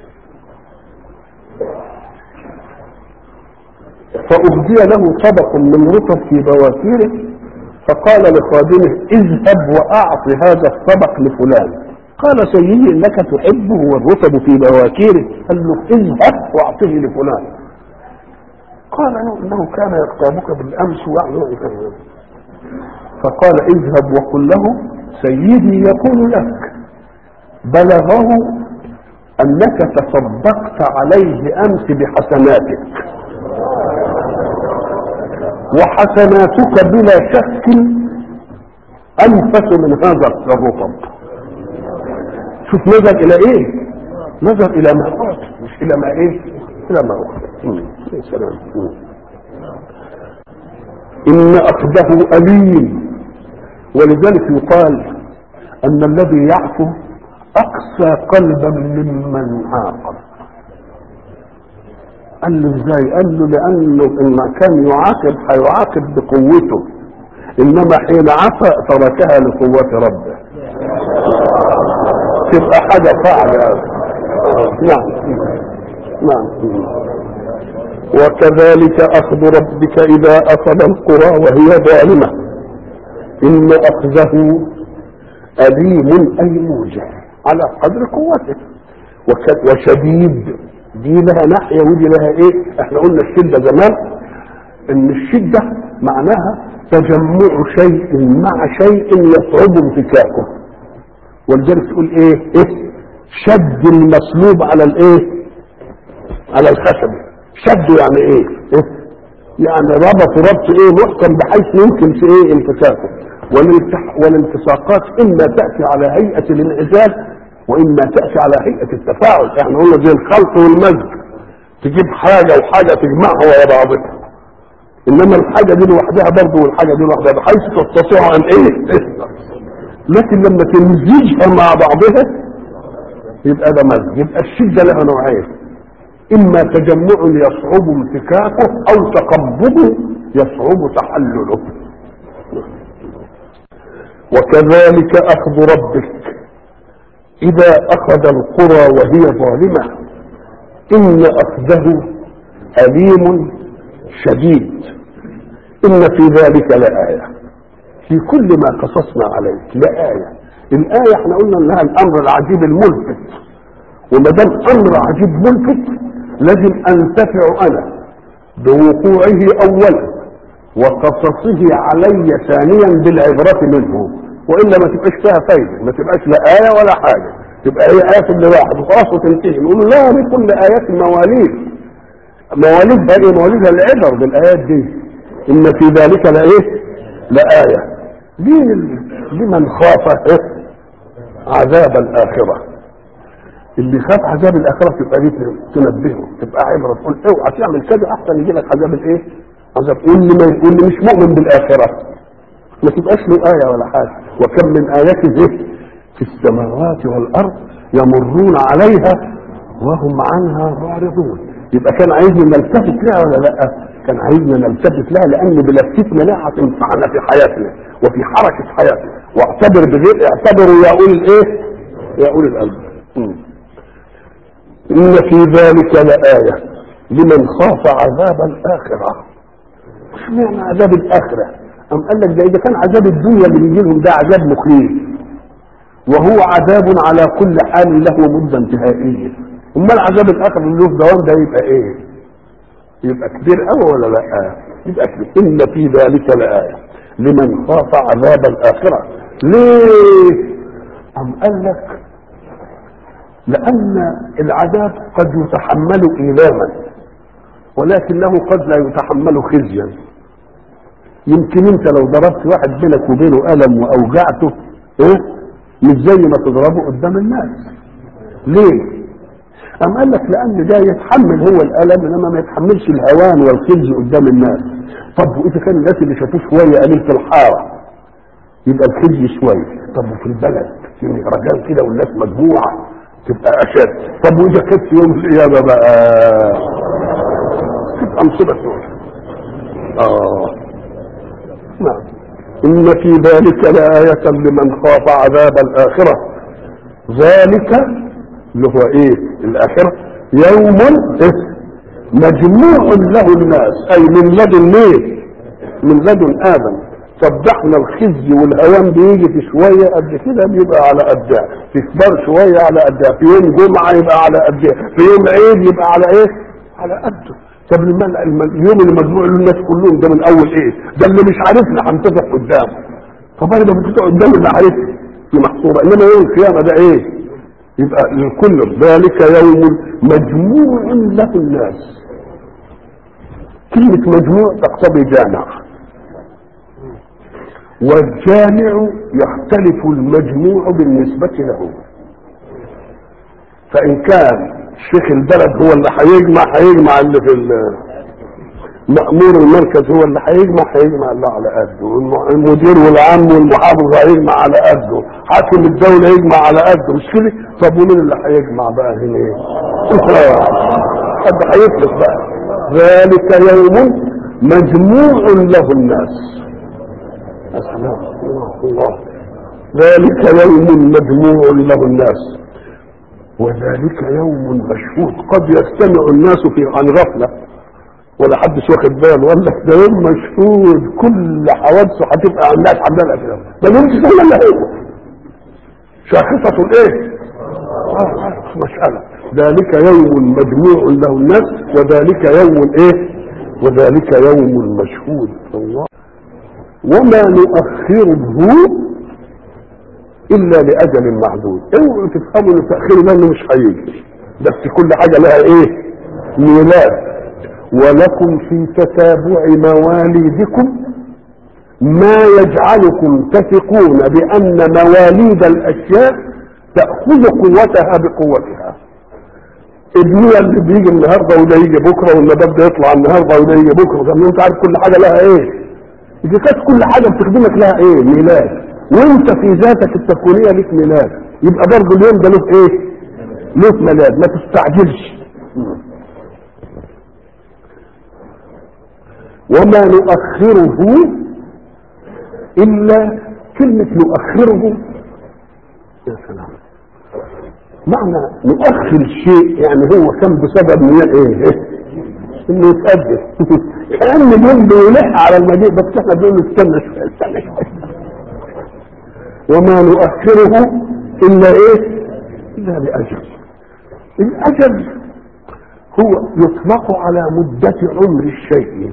فأهدي له طبق من رطب في بواكيره فقال لخادمه اذهب وأعط هذا الطبق لفلان قال سيدي انك تحبه والرطب في بواكيره قال له اذهب واعطه لفلان قال انه كان يغتابك بالامس ويعني فقال اذهب وقل له سيدي يقول لك بلغه انك تصدقت عليه امس بحسناتك وحسناتك بلا شك انفس من هذا الرطب شوف نظر الى ايه نظر الى ما أعطي مش الى ما ايه الى ما أعطي سلام ان اخذه اليم ولذلك يقال ان الذي يعفو اقسى قلبا ممن عاقب قال له ازاي قال له لانه ان كان يعاقب هيعاقب بقوته انما حين عفى تركها لقوة ربه تبقى حاجة صعبة نعم نعم وكذلك أخذ ربك إذا أخذ القرى وهي ظالمة إن أخذه أليم أي موجع على قدر قوته وشديد دي لها ناحية ودي لها إيه إحنا قلنا الشدة زمان إن الشدة معناها تجمع شيء مع شيء يصعب انفكاكه ولذلك تقول ايه ايه شد المصلوب على الايه على الخشب شد يعني ايه, إيه؟ يعني ربط ربط ايه محكم بحيث يمكن في ايه انفكاكه والالتصاقات اما تاتي على هيئه الانعزال واما تاتي على هيئه التفاعل احنا قلنا زي الخلط والمزج تجيب حاجه وحاجه تجمعها ورا بعضها انما الحاجه دي لوحدها برضه والحاجه دي لوحدها بحيث تستطيع ان ايه لكن لما تمزجها مع بعضها يبقى ده مزج يبقى الشده لها نوعين اما تجمع يصعب امسكاكه او تقبضه يصعب تحلله وكذلك اخذ ربك اذا اخذ القرى وهي ظالمه ان اخذه اليم شديد ان في ذلك لايه في كل ما قصصنا عليك لايه الايه احنا قلنا انها الامر العجيب الملفت وما دام امر عجيب ملفت لازم انتفع انا بوقوعه اولا وقصصه علي ثانيا بالعبرة منه والا ما تبقاش فيها فايدة ما تبقاش لا آية ولا حاجة تبقى هي آية لواحد وخلاص وتنتهي نقول له لا دي كل آيات مواليد مواليدها ايه مواليدها العبر بالآيات دي إن في ذلك لإيه لآية مين لمن خاف إيه؟ عذاب الآخرة اللي خاف عذاب الآخرة تبقى دي تنبهه تبقى عبرة تقول اوعى تعمل كذا أحسن يجي لك عذاب الإيه؟ عذاب واللي ما واللي مش مؤمن بالآخرة ما تبقاش له آية ولا حاجة وكم من آيات إيه؟ في السماوات والأرض يمرون عليها وهم عنها معرضون يبقى كان عايزنا نلتفت لها ولا لا كان عايزنا نلتفت لها لان بلفتنا لها هتنفعنا في حياتنا وفي حركه حياتنا واعتبر بغير اعتبروا يا اولي الايه يا اولي الالباب ان في ذلك لآية لمن خاف عذاب الآخرة مش معنى عذاب الآخرة أم قال لك ده إذا كان عذاب الدنيا اللي بيجي لهم ده عذاب مخيف وهو عذاب على كل حال له مدة انتهائية امال عذاب الاخر اللي له دوام ده يبقى ايه يبقى كبير قوي ولا لا يبقى كبير ان في ذلك لآية لمن خاف عذاب الاخرة ليه ام قال لك لان العذاب قد يتحمل ايلاما ولكنه قد لا يتحمل خزيا يمكن انت لو ضربت واحد بينك وبينه الم واوجعته ايه مش زي ما تضربه قدام الناس ليه أم قال لك لأن ده يتحمل هو الألم إنما ما يتحملش الهوان والخزي قدام الناس طب وإذا كان الناس اللي شافوه شوية قليل في الحارة يبقى الخزي شوية طب وفي البلد في مهرجان كده والناس مجموعة تبقى أشد طب وإذا كانت في يوم القيامة بقى تبقى مصيبة سودة آه نعم إن في ذلك لآية لمن خاف عذاب الآخرة ذلك اللي هو إيه الآخرة يوم إيه؟ مجموع له الناس أي من لدن مين من لدن آدم صدحنا الخزي والهوان بيجي في شوية قد كده بيبقى على قدها في كبار شوية على قدها في يوم جمعة يبقى على قدها في يوم عيد يبقى على ايه على قده طب الم- الم- اليوم اللي مجموع له الناس كلهم ده من اول ايه ده اللي مش عارفنا هنتفق قدامه طب انا بتفتح قدام اللي عارفني في محصوره انما يوم القيامه ده ايه يبقى للكل ذلك يوم مجموع له الناس كلمة مجموع تقتضي جامع والجامع يختلف المجموع بالنسبة له فإن كان شيخ البلد هو اللي هيجمع هيجمع اللي في ال- مأمور المركز هو اللي هيجمع هيجمع اللي على قده والم- المدير والعام والمحافظ هيجمع على قده حاكم الدولة يجمع على قده مش كده طب ومين اللي هيجمع بقى هنا ايه حد هيفلت بقى ذلك يوم مجموع له الناس يا سلام الله الله ذلك يوم مجموع له الناس وذلك يوم مشهود قد يستمع الناس في عن غفله ولا حدش واخد باله ولا ده يوم مشهود كل حوادثه هتبقى على الناس عماله كده ده يوم تسمى الا هو شاخصة الايه؟ آه آه مسألة ذلك يوم مجموع له الناس وذلك يوم ايه؟ وذلك يوم مشهود الله وما نؤخره الا لاجل معدود اوعوا تفهموا ان تاخير لانه مش هيجي بس كل حاجه لها ايه ميلاد ولكم في تتابع مواليدكم ما يجعلكم تثقون بان مواليد الاشياء تاخذ قوتها بقوتها ابني اللي بيجي النهارده وده يجي بكره والنبات ده يطلع النهارده وده يجي بكره طب ما انت عارف كل حاجه لها ايه اذا كانت كل حاجه بتخدمك لها ايه ميلاد وانت في ذاتك التكوينيه لك ميلاد يبقى برضه اليوم ده له ايه له ميلاد ما تستعجلش وما نؤخره الا كلمه نؤخره يا سلام معنى نؤخر الشيء يعني هو كان بسبب من ايه انه يتقدم كان اليوم بيلح على المجيء بس احنا بنقول له استنى شويه استنى شويه وما نؤخره الا ايه الا لاجل الاجل هو يطلق على مدة عمر الشيء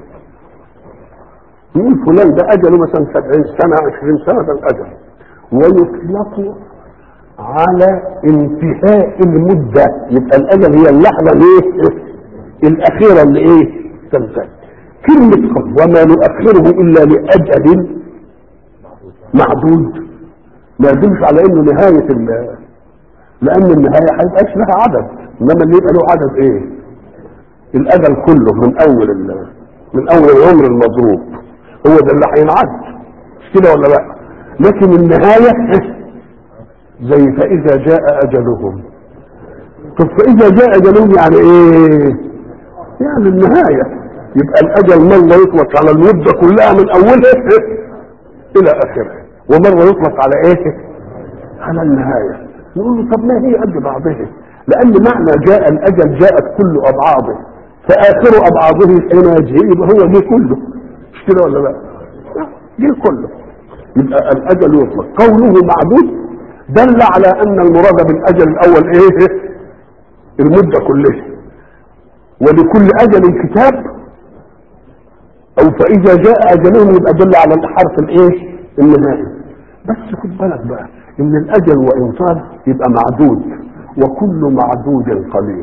يقول فلان ده أجله مثلا 70 سنة 20 سنة ده الأجل ويطلق على انتهاء المدة يبقى الأجل هي اللحظة الايه الأخيرة اللي ايه تنتهي كلمة وما نؤخره إلا لأجل معدود ما يدلش على انه نهاية ال لان النهاية هيبقاش لها عدد انما اللي يبقى له عدد ايه الاجل كله من اول ال... من اول العمر المضروب هو ده اللي هينعد مش كده ولا لا لكن النهاية زي فاذا جاء اجلهم طب فاذا جاء اجلهم يعني ايه يعني النهاية يبقى الاجل مرة يطلق على المدة كلها من اولها الى اخرها ومرة يطلق على ايه على النهاية نقول له طب ما هي قد بعضها لان معنى جاء الاجل جاءت كل ابعاضه فاخر ابعاضه حين يجي يبقى هو جه كله مش كده ولا لا جه كله يبقى الاجل يطلق قوله معدود دل على ان المراد بالاجل الاول ايه المدة كلها ولكل اجل كتاب او فاذا جاء اجلهم يبقى دل على الحرف الايه النهائي بس خد بالك بقى ان الاجل وان طال يبقى معدود وكل معدود قليل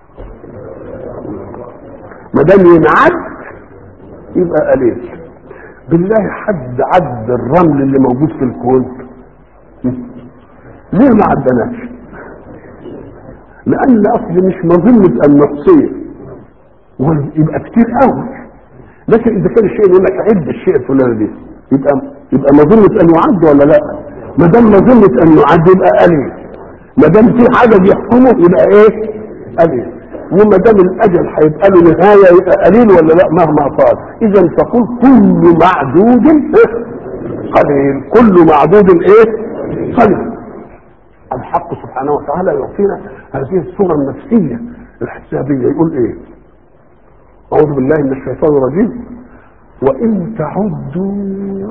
ما دام ينعد يبقى قليل بالله حد عد الرمل اللي موجود في الكون ليه ما عدناش لان اصل مش مظنه ان نحصيه يبقى كتير قوي لكن اذا كان الشيء يقول لك عد الشيء الفلاني ده يبقى يبقى مظنه انه يعد ولا لا ما دام مظنه انه يعد يبقى قليل ما دام في حاجه بيحكمه يبقى ايه قليل وما دام الاجل هيبقى له نهايه يبقى قليل ولا لا مهما طال اذا تقول كل معدود قليل كل معدود ايه قليل الحق سبحانه وتعالى يعطينا هذه الصوره النفسيه الحسابيه يقول ايه اعوذ بالله من الشيطان الرجيم وان تعدوا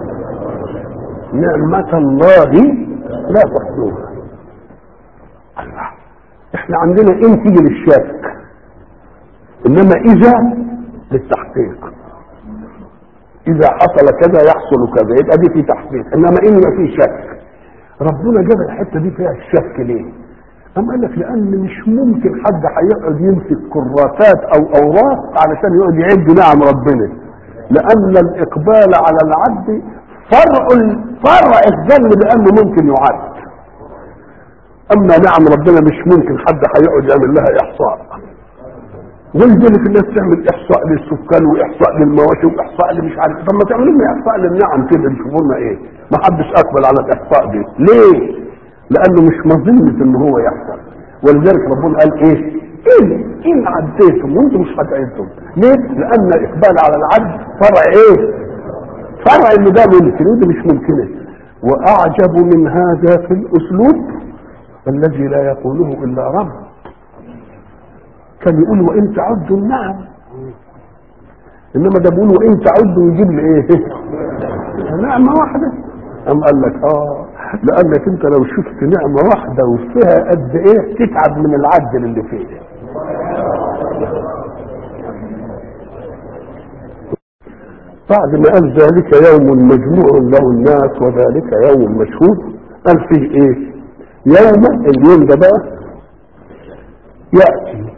نعمة الله لا تحصوها الله احنا عندنا ان تيجي للشك انما اذا للتحقيق اذا حصل كذا يحصل كذا يبقى دي في تحقيق انما ان ما في شك ربنا جاب الحته دي فيها الشك ليه أم قال لك لأن مش ممكن حد هيقعد يمسك كراسات أو أوراق علشان يقعد يعد نعم ربنا لأن الإقبال على العد فرع فرع الذل بأنه ممكن يعد أما نعم ربنا مش ممكن حد هيقعد يعمل لها إحصاء ولذلك الناس تعمل إحصاء للسكان وإحصاء للمواشي وإحصاء لمش عارف طب ما تعملوا لنا إحصاء للنعم كده نشوفوا لنا إيه ما حدش أقبل على الإحصاء دي ليه؟ لانه مش مظنة ان هو يحصل ولذلك ربنا قال ايه ان ان عديتم وانتم مش هتعدوا ليه لان الاقبال على العد فرع ايه فرع ان ده ممكن وده مش ممكن واعجب من هذا في الاسلوب الذي لا يقوله الا رب كان يقول وان تعدوا النعم انما ده بيقول وان تعدوا يجيب لي ايه نعمه واحده أم قال لك اه لانك انت لو شفت نعمة واحدة وفيها قد ايه تتعب من العدل اللي فيه بعد ما قال ذلك يوم مجموع له الناس وذلك يوم مشهود قال فيه ايه يوم اليوم ده بقى يأتي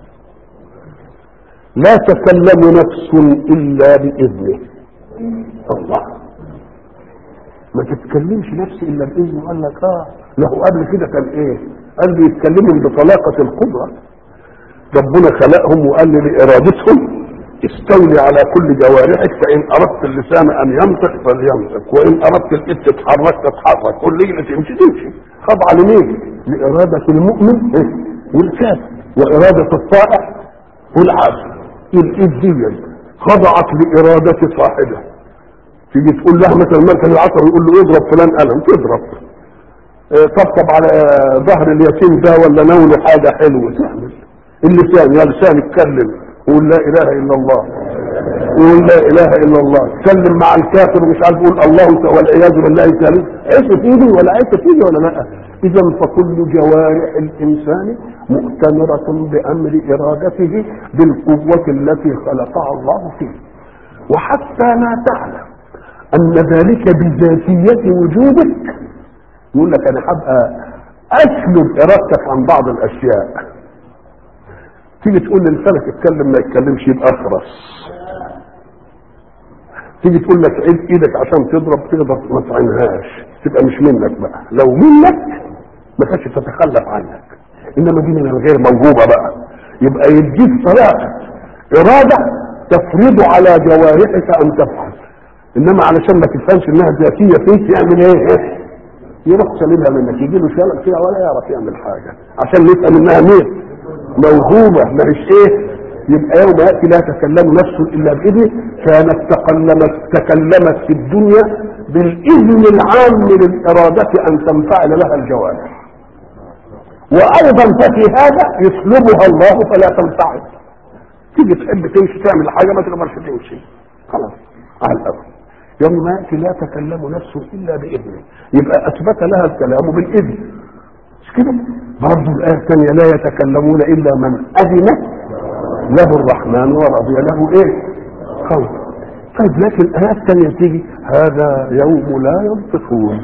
لا تكلم نفس الا باذنه الله ما تتكلمش نفسي الا باذنه قال لك اه له قبل كده كان ايه قال لي يتكلموا بطلاقه القدره ربنا خلقهم وقال لي بارادتهم استولي على كل جوارحك فان اردت اللسان ان ينطق فلينطق وان اردت الايد تتحرك تتحرك والرجل تمشي تمشي خضع لمين؟ لاراده المؤمن والكافر واراده الطائع والعاصي الايد دي خضعت لاراده صاحبها تيجي تقول له مثلا مركز العصر يقول له اضرب فلان قلم تضرب اه طبطب على ظهر اليتيم ده ولا نوله حاجه حلوه تعمل اللسان يا لسان اتكلم وقول لا اله الا الله يقول لا اله الا الله تكلم مع الكافر ومش عارف يقول الله والعياذ بالله ثالث عيسى في ايدي ولا عيسى في ايدي ولا لا اذا فكل جوارح الانسان مؤتمرة بامر ارادته بالقوة التي خلقها الله فيه وحتى لا تعلم ان ذلك بذاتية وجودك يقول لك انا هبقى اسلب ارادتك عن بعض الاشياء تيجي تقول للفلك اتكلم ما يتكلمش يبقى اخرس تيجي تقول لك عيد ايدك عشان تضرب تقدر ما تعينهاش تبقى مش منك بقى لو منك ما كانتش تتخلف عنك انما دي من الغير موهوبه بقى يبقى يديك طريقه اراده تفرض على جوارحك ان تفعل انما علشان ما تفهمش انها ذاتيه فيك يعمل ايه؟ يروح سليمها منك يجي له شلل كده ولا يعرف يعمل حاجه عشان نفهم انها مين؟ موهوبه ما هيش ايه؟ يبقى يوم ياتي لا تكلم نفس الا باذنه كانت تكلمت تكلمت في الدنيا بالاذن العام للاراده ان تنفعل لها الجوارح وايضا ففي هذا يسلبها الله فلا تنفعل تيجي تحب تمشي تعمل حاجه ما تقدرش تمشي خلاص على الاول يوم ما ياتي لا تكلم نفس الا باذنه يبقى اثبت لها الكلام بالاذن مش كده برضه الايه الثانيه لا يتكلمون الا من اذن له الرحمن ورضي له ايه قول طيب لكن الايه الثانيه تيجي هذا يوم لا ينطقون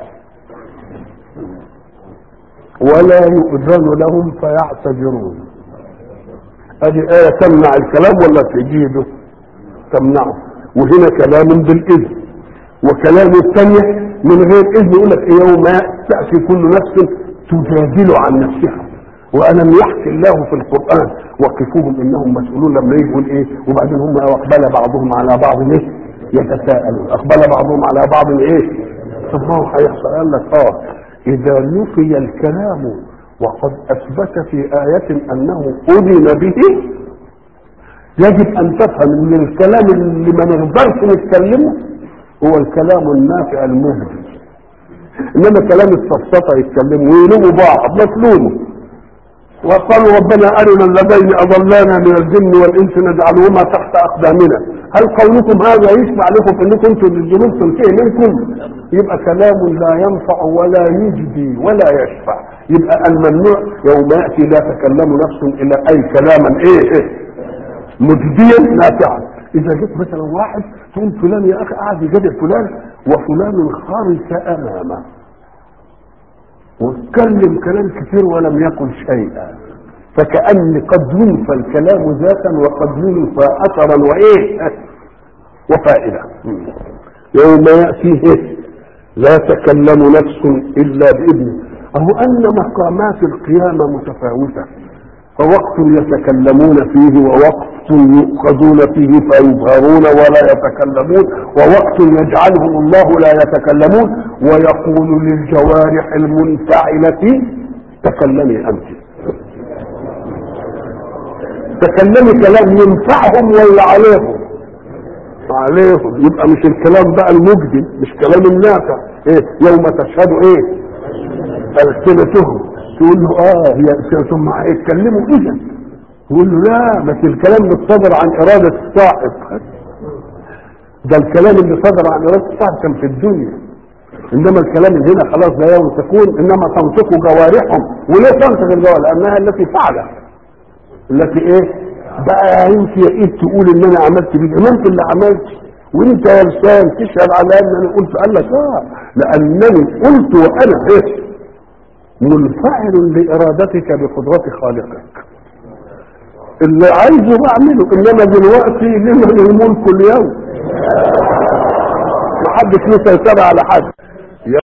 ولا يؤذن لهم فيعتذرون ادي ايه تمنع الكلام ولا تجيده تمنعه وهنا كلام بالاذن وكلام الثانيه من غير اذن يقول لك يوم تاتي كل نفس تجادل عن نفسها والم يحكي الله في القران وقفوهم انهم مسؤولون لما يجي يقول ايه وبعدين هم اقبل بعضهم على بعض ايه يتساءلون اقبل بعضهم على بعض ايه طب ما هو هيحصل قال لك اه اذا نفي الكلام وقد اثبت في ايه انه اذن به يجب ان تفهم ان الكلام اللي ما نقدرش نتكلمه هو الكلام النافع المهدي انما كلام السفسطه يتكلموا ويلوموا بعض ما تلوموا وقالوا ربنا ارنا الذين اضلانا من الجن والانس نجعلهما تحت اقدامنا هل قولكم هذا يشفع لكم انكم انتم الذنوب تنتهي منكم يبقى كلام لا ينفع ولا يجدي ولا يشفع يبقى الممنوع يوم ياتي لا تكلم نفس الا اي كلاما ايه, إيه مجديا نافعا اذا جيت مثلا واحد تقول فلان يا اخي قاعد يجادل فلان وفلان خرس امامه واتكلم كلام كثير ولم يقل شيئا فكأن قد ينفى الكلام ذاتا وقد ينفى اثرا وايه وفائده يوم ياتيه لا تكلم نفس الا باذنه اهو ان مقامات القيامه متفاوته فوقت يتكلمون فيه ووقت يؤخذون فيه فيظهرون ولا يتكلمون ووقت يجعلهم الله لا يتكلمون ويقول للجوارح المنفعلة تكلمي أنت تكلمي كلام ينفعهم ولا عليهم عليهم يبقى مش الكلام بقى المجدي مش كلام النافع ايه يوم تشهد ايه ألسنتهم تقول له اه هي ألسنتهم مع يتكلموا اذا يقول له لا بس الكلام اللي صدر عن إرادة الصاحب ده الكلام اللي صدر عن إرادة الصاحب كان في الدنيا إنما الكلام اللي هنا خلاص لا يوم تكون إنما تنطق جوارحهم وليه تنطق الجوارح لأنها التي فعلت التي إيه بقى انت ايه تقول ان انا عملت بيه ما انت اللي عملت وانت يا لسان تشهد على ان انا قلت قال لك اه لانني قلت وانا ايه منفعل لارادتك بقدرة خالقك اللي عايزه بعمله انما دلوقتي لمن الملك اليوم محدش له سيطرة على حد